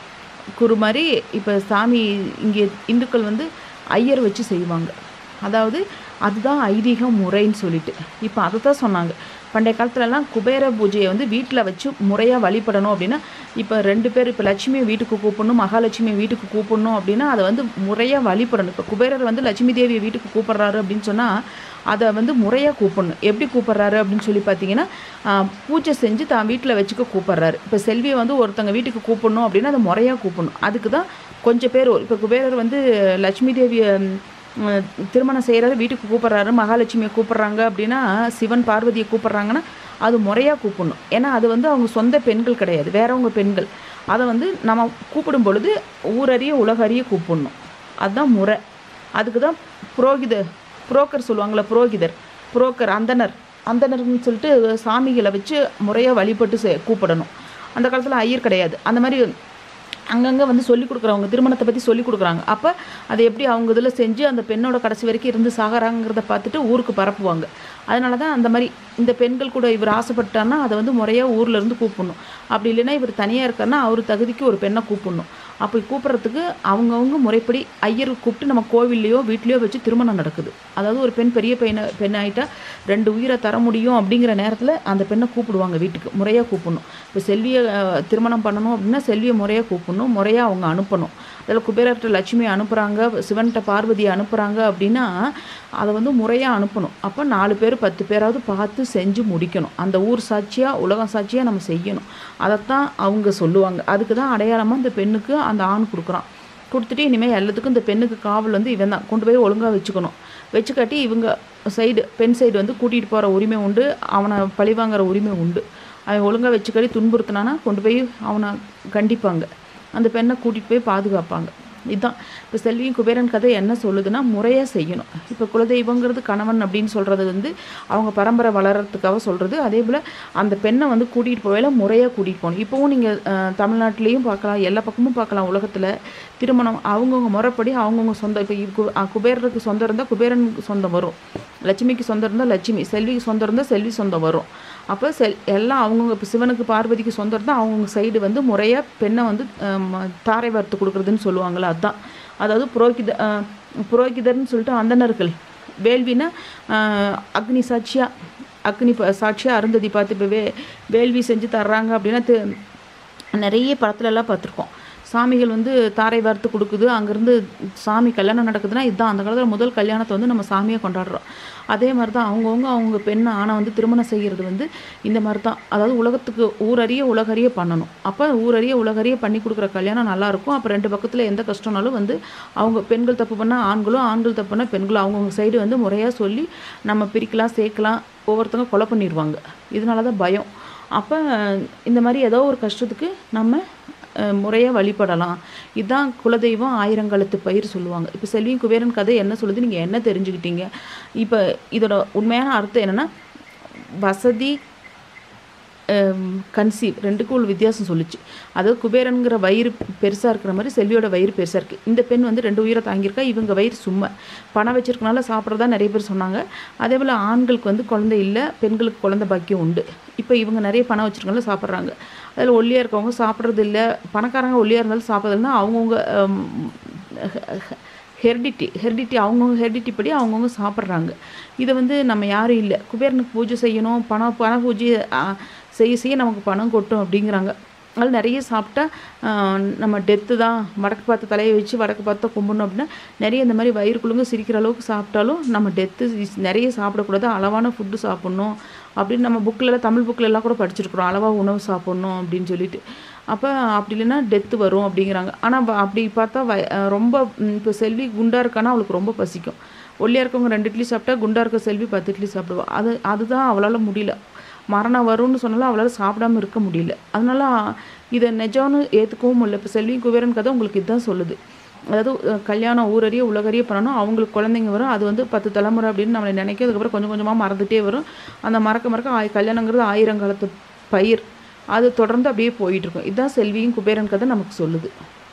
குரு மாதிரி இப்போ சாமி இங்கே இந்துக்கள் வந்து ஐயர் வச்சு செய்வாங்க அதாவது அதுதான் ஐதீக முறைன்னு சொல்லிட்டு இப்போ அதை தான் சொன்னாங்க பண்டைய காலத்துலலாம் குபேர பூஜையை வந்து வீட்டில் வச்சு முறையாக வழிபடணும் அப்படின்னா இப்போ ரெண்டு பேர் இப்போ லட்சுமியை வீட்டுக்கு கூப்பிடணும் மகாலட்சுமியை வீட்டுக்கு கூப்பிடணும் அப்படின்னா அதை வந்து முறையாக வழிபடணும் இப்போ குபேரர் வந்து லட்சுமி தேவியை வீட்டுக்கு கூப்பிட்றாரு அப்படின்னு சொன்னால் அதை வந்து முறையாக கூப்பிடணும் எப்படி கூப்பிட்றாரு அப்படின்னு சொல்லி பார்த்தீங்கன்னா ஆஹ், பூஜை செஞ்சு தான் வீட்டில் வச்சுக்க கூப்பிட்றாரு இப்போ செல்வியை வந்து ஒருத்தங்க வீட்டுக்கு கூப்பிடணும் அப்படின்னா அதை முறையாக கூப்பிடணும் அதுக்கு தான் கொஞ்சம் பேர் இப்போ குபேரர் வந்து லட்சுமி தேவியை ம், திருமணம் செய்கிறாரு வீட்டுக்கு கூப்பிட்றாரு மகாலட்சுமியை கூப்பிட்றாங்க அப்படின்னா சிவன் பார்வதியை கூப்பிட்றாங்கன்னா அது முறையாக கூப்பிடணும் ஏன்னா அது வந்து அவங்க சொந்த பெண்கள் கிடையாது வேறவங்க பெண்கள் அதை வந்து நம்ம கூப்பிடும் பொழுது ஊரறிய உலகறிய கூப்பிடணும் அதுதான் முறை அதுக்கு தான் புரோகித புரோக்கர் சொல்லுவாங்களே புரோகிதர் புரோக்கர் அந்தனர் அந்தனர்னு சொல்லிட்டு சாமிகளை வச்சு முறையாக வழிபட்டு செ- கூப்பிடணும் அந்த காலத்தில் ஐயர் கிடையாது அந்த மாதிரி அங்கங்கே வந்து சொல்லி கொடுக்குறவங்க திருமணத்தை பற்றி சொல்லி கொடுக்குறாங்க அப்போ அதை எப்படி அவங்க இதில் செஞ்சு அந்த பெண்ணோட கடைசி வரைக்கும் இருந்து சாகறாங்கிறத பார்த்துட்டு ஊருக்கு பரப்புவாங்க அதனால தான் அந்த மாதிரி இந்த பெண்கள் கூட இவர் ஆசைப்பட்டார்னா அதை வந்து முறையாக ஊர்ல இருந்து கூப்பிடணும் அப்படி இல்லைன்னா இவர் தனியாக இருக்காருன்னா அவர் தகுதிக்கு ஒரு பெண்ணை கூப்பிடணும் அப்படி கூப்பிட்றதுக்கு அவங்கவுங்க முறைப்படி ஐயர் கூப்பிட்டு நம்ம கோவில்லையோ வீட்லேயோ வச்சு திருமணம் நடக்குது அதாவது ஒரு பெண் பெரிய பெண்ணை பெண் ஆகிட்டா ரெண்டு உயிரை தர முடியும் அப்படிங்கிற நேரத்தில் அந்த பெண்ணை கூப்பிடுவாங்க வீட்டுக்கு முறையாக கூப்பிடணும் இப்போ செல்வியை அஹ், திருமணம் பண்ணணும் அப்படின்னா செல்வியை முறையாக கூப்பிடணும் முறையாக அவங்க அனுப்பணும் அதில் குபேரர்கிட்ட லட்சுமியை அனுப்புகிறாங்க சிவன்கிட்ட பார்வதியை அனுப்புகிறாங்க அப்படின்னா அதை வந்து முறையாக அனுப்பணும் அப்போ நாலு பேர் பத்து பேராவது பார்த்து செஞ்சு முடிக்கணும் அந்த ஊர் சாட்சியாக உலகம் சாட்சியாக நம்ம செய்யணும் அதைத்தான் அவங்க சொல்லுவாங்க அதுக்கு தான் அடையாளமாக இந்த பெண்ணுக்கு அந்த ஆண் கொடுக்குறான் கொடுத்துட்டு இனிமேல் எல்லாத்துக்கும் இந்த பெண்ணுக்கு காவல் வந்து இவன் தான் கொண்டு போய் ஒழுங்காக வச்சுக்கணும் வச்சுக்காட்டி இவங்க சைடு பெண் சைடு வந்து கூட்டிகிட்டு போகிற உரிமை உண்டு அவனை பழிவாங்குற உரிமை உண்டு அவன் ஒழுங்காக வச்சுக்கடி துன்புறுத்தினானா கொண்டு போய் அவனை கண்டிப்பாங்க அந்த பெண்ணை கூட்டிகிட்டு போய் பாதுகாப்பாங்க இதுதான் இப்போ செல்வியும் குபேரன் கதை என்ன சொல்லுதுன்னா முறையாக செய்யணும் இப்போ குலதெய்வங்கிறது கணவன் அப்படின்னு சொல்கிறது வந்து அவங்க பரம்பரை வளர்கிறதுக்காக சொல்கிறது அதே போல் அந்த பெண்ணை வந்து கூட்டிகிட்டு போகையில முறையாக கூட்டிகிட்டு போகணும் இப்போவும் நீங்கள் தமிழ்நாட்டிலையும் பார்க்கலாம் எல்லா பக்கமும் பார்க்கலாம் உலகத்தில் திருமணம் அவங்கவுங்க முறைப்படி அவங்கவுங்க சொந்தம் இப்போ கு- அஹ் குபேரருக்கு சொந்தம் இருந்தால் குபேரனுக்கு சொந்தம் வரும் லட்சுமிக்கு சொந்தம் இருந்தால் லட்சுமி செல்விக்கு சொந்தம் இருந்தால் செல்வி சொந்தம் வரும் அப்போ செல் எல்லாம் அவங்கவுங்க இப்போ சிவனுக்கு பார்வதிக்கு சொந்தம் இருந்தால் அவங்கவுங்க சைடு வந்து முறையாக பெண்ணை வந்து ஆம், தாரை வார்த்து கொடுக்குறதுன்னு சொல்லுவாங்கள்ல அதுதான் அதாவது புரோகித அஹ், புரோகிதர்னு சொல்லிட்டு அந்தணர்கள் வேள்வினா ஆஹ், அக்னி சாட்சியாக அக்னி ப- சாட்சியாக அருந்ததி பார்த்து இப்போ வே வேள்வி செஞ்சு தர்றாங்க அப்படின்னா தெ- நிறைய படத்துலலாம் பார்த்துருக்கோம் சாமிகள் வந்து தாரை வார்த்து கொடுக்குது அங்கேருந்து சாமி கல்யாணம் நடக்குதுன்னா இதுதான் அந்த காலத்தில் முதல் கல்யாணத்தை வந்து நம்ம சாமியாக கொண்டாடுறோம் அதே மாதிரி தான் அவங்கவுங்க அவங்க பெண் ஆணை வந்து திருமணம் செய்கிறது வந்து இந்த மாதிரி தான் அதாவது உலகத்துக்கு ஊரறிய உலகறிய பண்ணணும் அப்போ ஊரறிய உலகறிய பண்ணி கொடுக்குற கல்யாணம் நல்லாயிருக்கும் அப்போ ரெண்டு பக்கத்தில் எந்த கஷ்டம்னாலும் வந்து அவங்க பெண்கள் தப்பு பண்ணால் ஆண்களும் ஆண்கள் தப்பு பண்ணால் பெண்களும் அவங்கவுங்க சைடு வந்து முறையாக சொல்லி நம்ம பிரிக்கலாம் சேர்க்கலாம் ஒவ்வொருத்தங்க கொலை பண்ணிடுவாங்க இதனால தான் பயம் அப்போ இந்த மாதிரி ஏதோ ஒரு கஷ்டத்துக்கு நம்ம முறையாக வழிபடலாம் இதுதான் குலதெய்வம் ஆயிரங்காலத்து பயிர் சொல்லுவாங்க இப்போ செல்வியும் குபேரன் கதை என்ன சொல்லுது நீங்கள் என்ன தெரிஞ்சுக்கிட்டீங்க இப்போ இதோட உண்மையான அர்த்தம் என்னென்னா வசதி கன்சீவ் ரெண்டுக்கும் உள்ள வித்தியாசம் சொல்லுச்சு அதாவது குபேரனுங்கிற வயிறு பெருசாக இருக்கிற மாதிரி செல்வியோட வயிறு பெருசாக இருக்குது இந்த பெண் வந்து ரெண்டு உயிரை தாங்கியிருக்கா இவங்க வயிறு சும்மா பணம் வச்சிருக்கனால சாப்பிட்றதா நிறைய பேர் சொன்னாங்க அதே போல் ஆண்களுக்கு வந்து குழந்தை இல்லை பெண்களுக்கு குழந்தை பாக்கியம் உண்டு இப்போ இவங்க நிறைய பணம் வச்சிருக்கனால சாப்பிட்றாங்க அதில் ஒல்லியாக இருக்கவங்க சாப்பிட்றது இல்லை பணக்காரங்க ஒல்லியாக இருந்தாலும் சாப்பிட்றதுனா அவங்கவுங்க ஹெரிடிட்டி ஹெரிடிட்டி அவங்கவுங்க ஹெரிடிட்டி படி அவங்கவுங்க சாப்பிட்றாங்க இதை வந்து நம்ம யாரும் இல்லை குபேரனுக்கு பூஜை செய்யணும் பணம் பண பூஜை ஆ, செய்ய செய்ய நமக்கு பணம் கொட்டும் அப்படிங்கிறாங்க அதனால நிறைய சாப்பிட்டா ஆ, நம்ம டெத்து தான் வடக்கு பார்த்த தலையை வச்சு வடக்கு பார்த்தா கும்பிடணும் அப்படின்னா நிறைய இந்த மாதிரி வயிறு குழுங்க சிரிக்கிற அளவுக்கு சாப்பிட்டாலும் நம்ம டெத்து நிறைய சாப்பிடக்கூடாது அளவான ஃபுட்டு சாப்பிட்ணும் அப்படின்னு நம்ம புக்கிலலாம் தமிழ் bookல எல்லாம் கூட படிச்சிருக்கிறோம் அளவாக உணவு சாப்பிட்ணும் அப்படின்னு சொல்லிட்டு அப்போ அப்படி இல்லைன்னா டெத்து வரும் அப்படிங்கிறாங்க ஆனால் அப்படி பார்த்தா வ அஹ் ரொம்ப ம், இப்போ செல்வி குண்டா இருக்கானா அவளுக்கு ரொம்ப பசிக்கும் ஒல்லியாக இருக்கவங்க ரெண்டு இட்லி சாப்பிட்டா குண்டா இருக்க செல்வி பத்து இட்லி சாப்பிடுவா அது அதுதான் அவளால் முடியல மரணம் வரும்னு சொன்னாலும் அவளால் சாப்பிடாம இருக்க முடியல அதனால இதை நிஜம்னு ஏற்றுக்கவும் முடியல இப்போ செல்வி குபேரன் கதை உங்களுக்கு இதுதான் சொல்லுது அதாவது அஹ், கல்யாணம் ஊரறிய உலகறிய பண்ணணும் அவங்களுக்கு குழந்தைங்க வரும் அது வந்து பத்து தலைமுறை அப்படின்னு நம்மளை நினைக்க அதுக்கப்புறம் கொஞ்சம் கொஞ்சமாக மறந்துட்டே வரும் அந்த மறக்க மறக்க ஆய் கல்யாணங்கிறது ஆயிரங்காலத்து பயிர் அது தொடர்ந்து அப்படியே போயிட்டு இருக்கும் இதுதான் செல்வியும் குபேரன் கதை நமக்கு சொல்லுது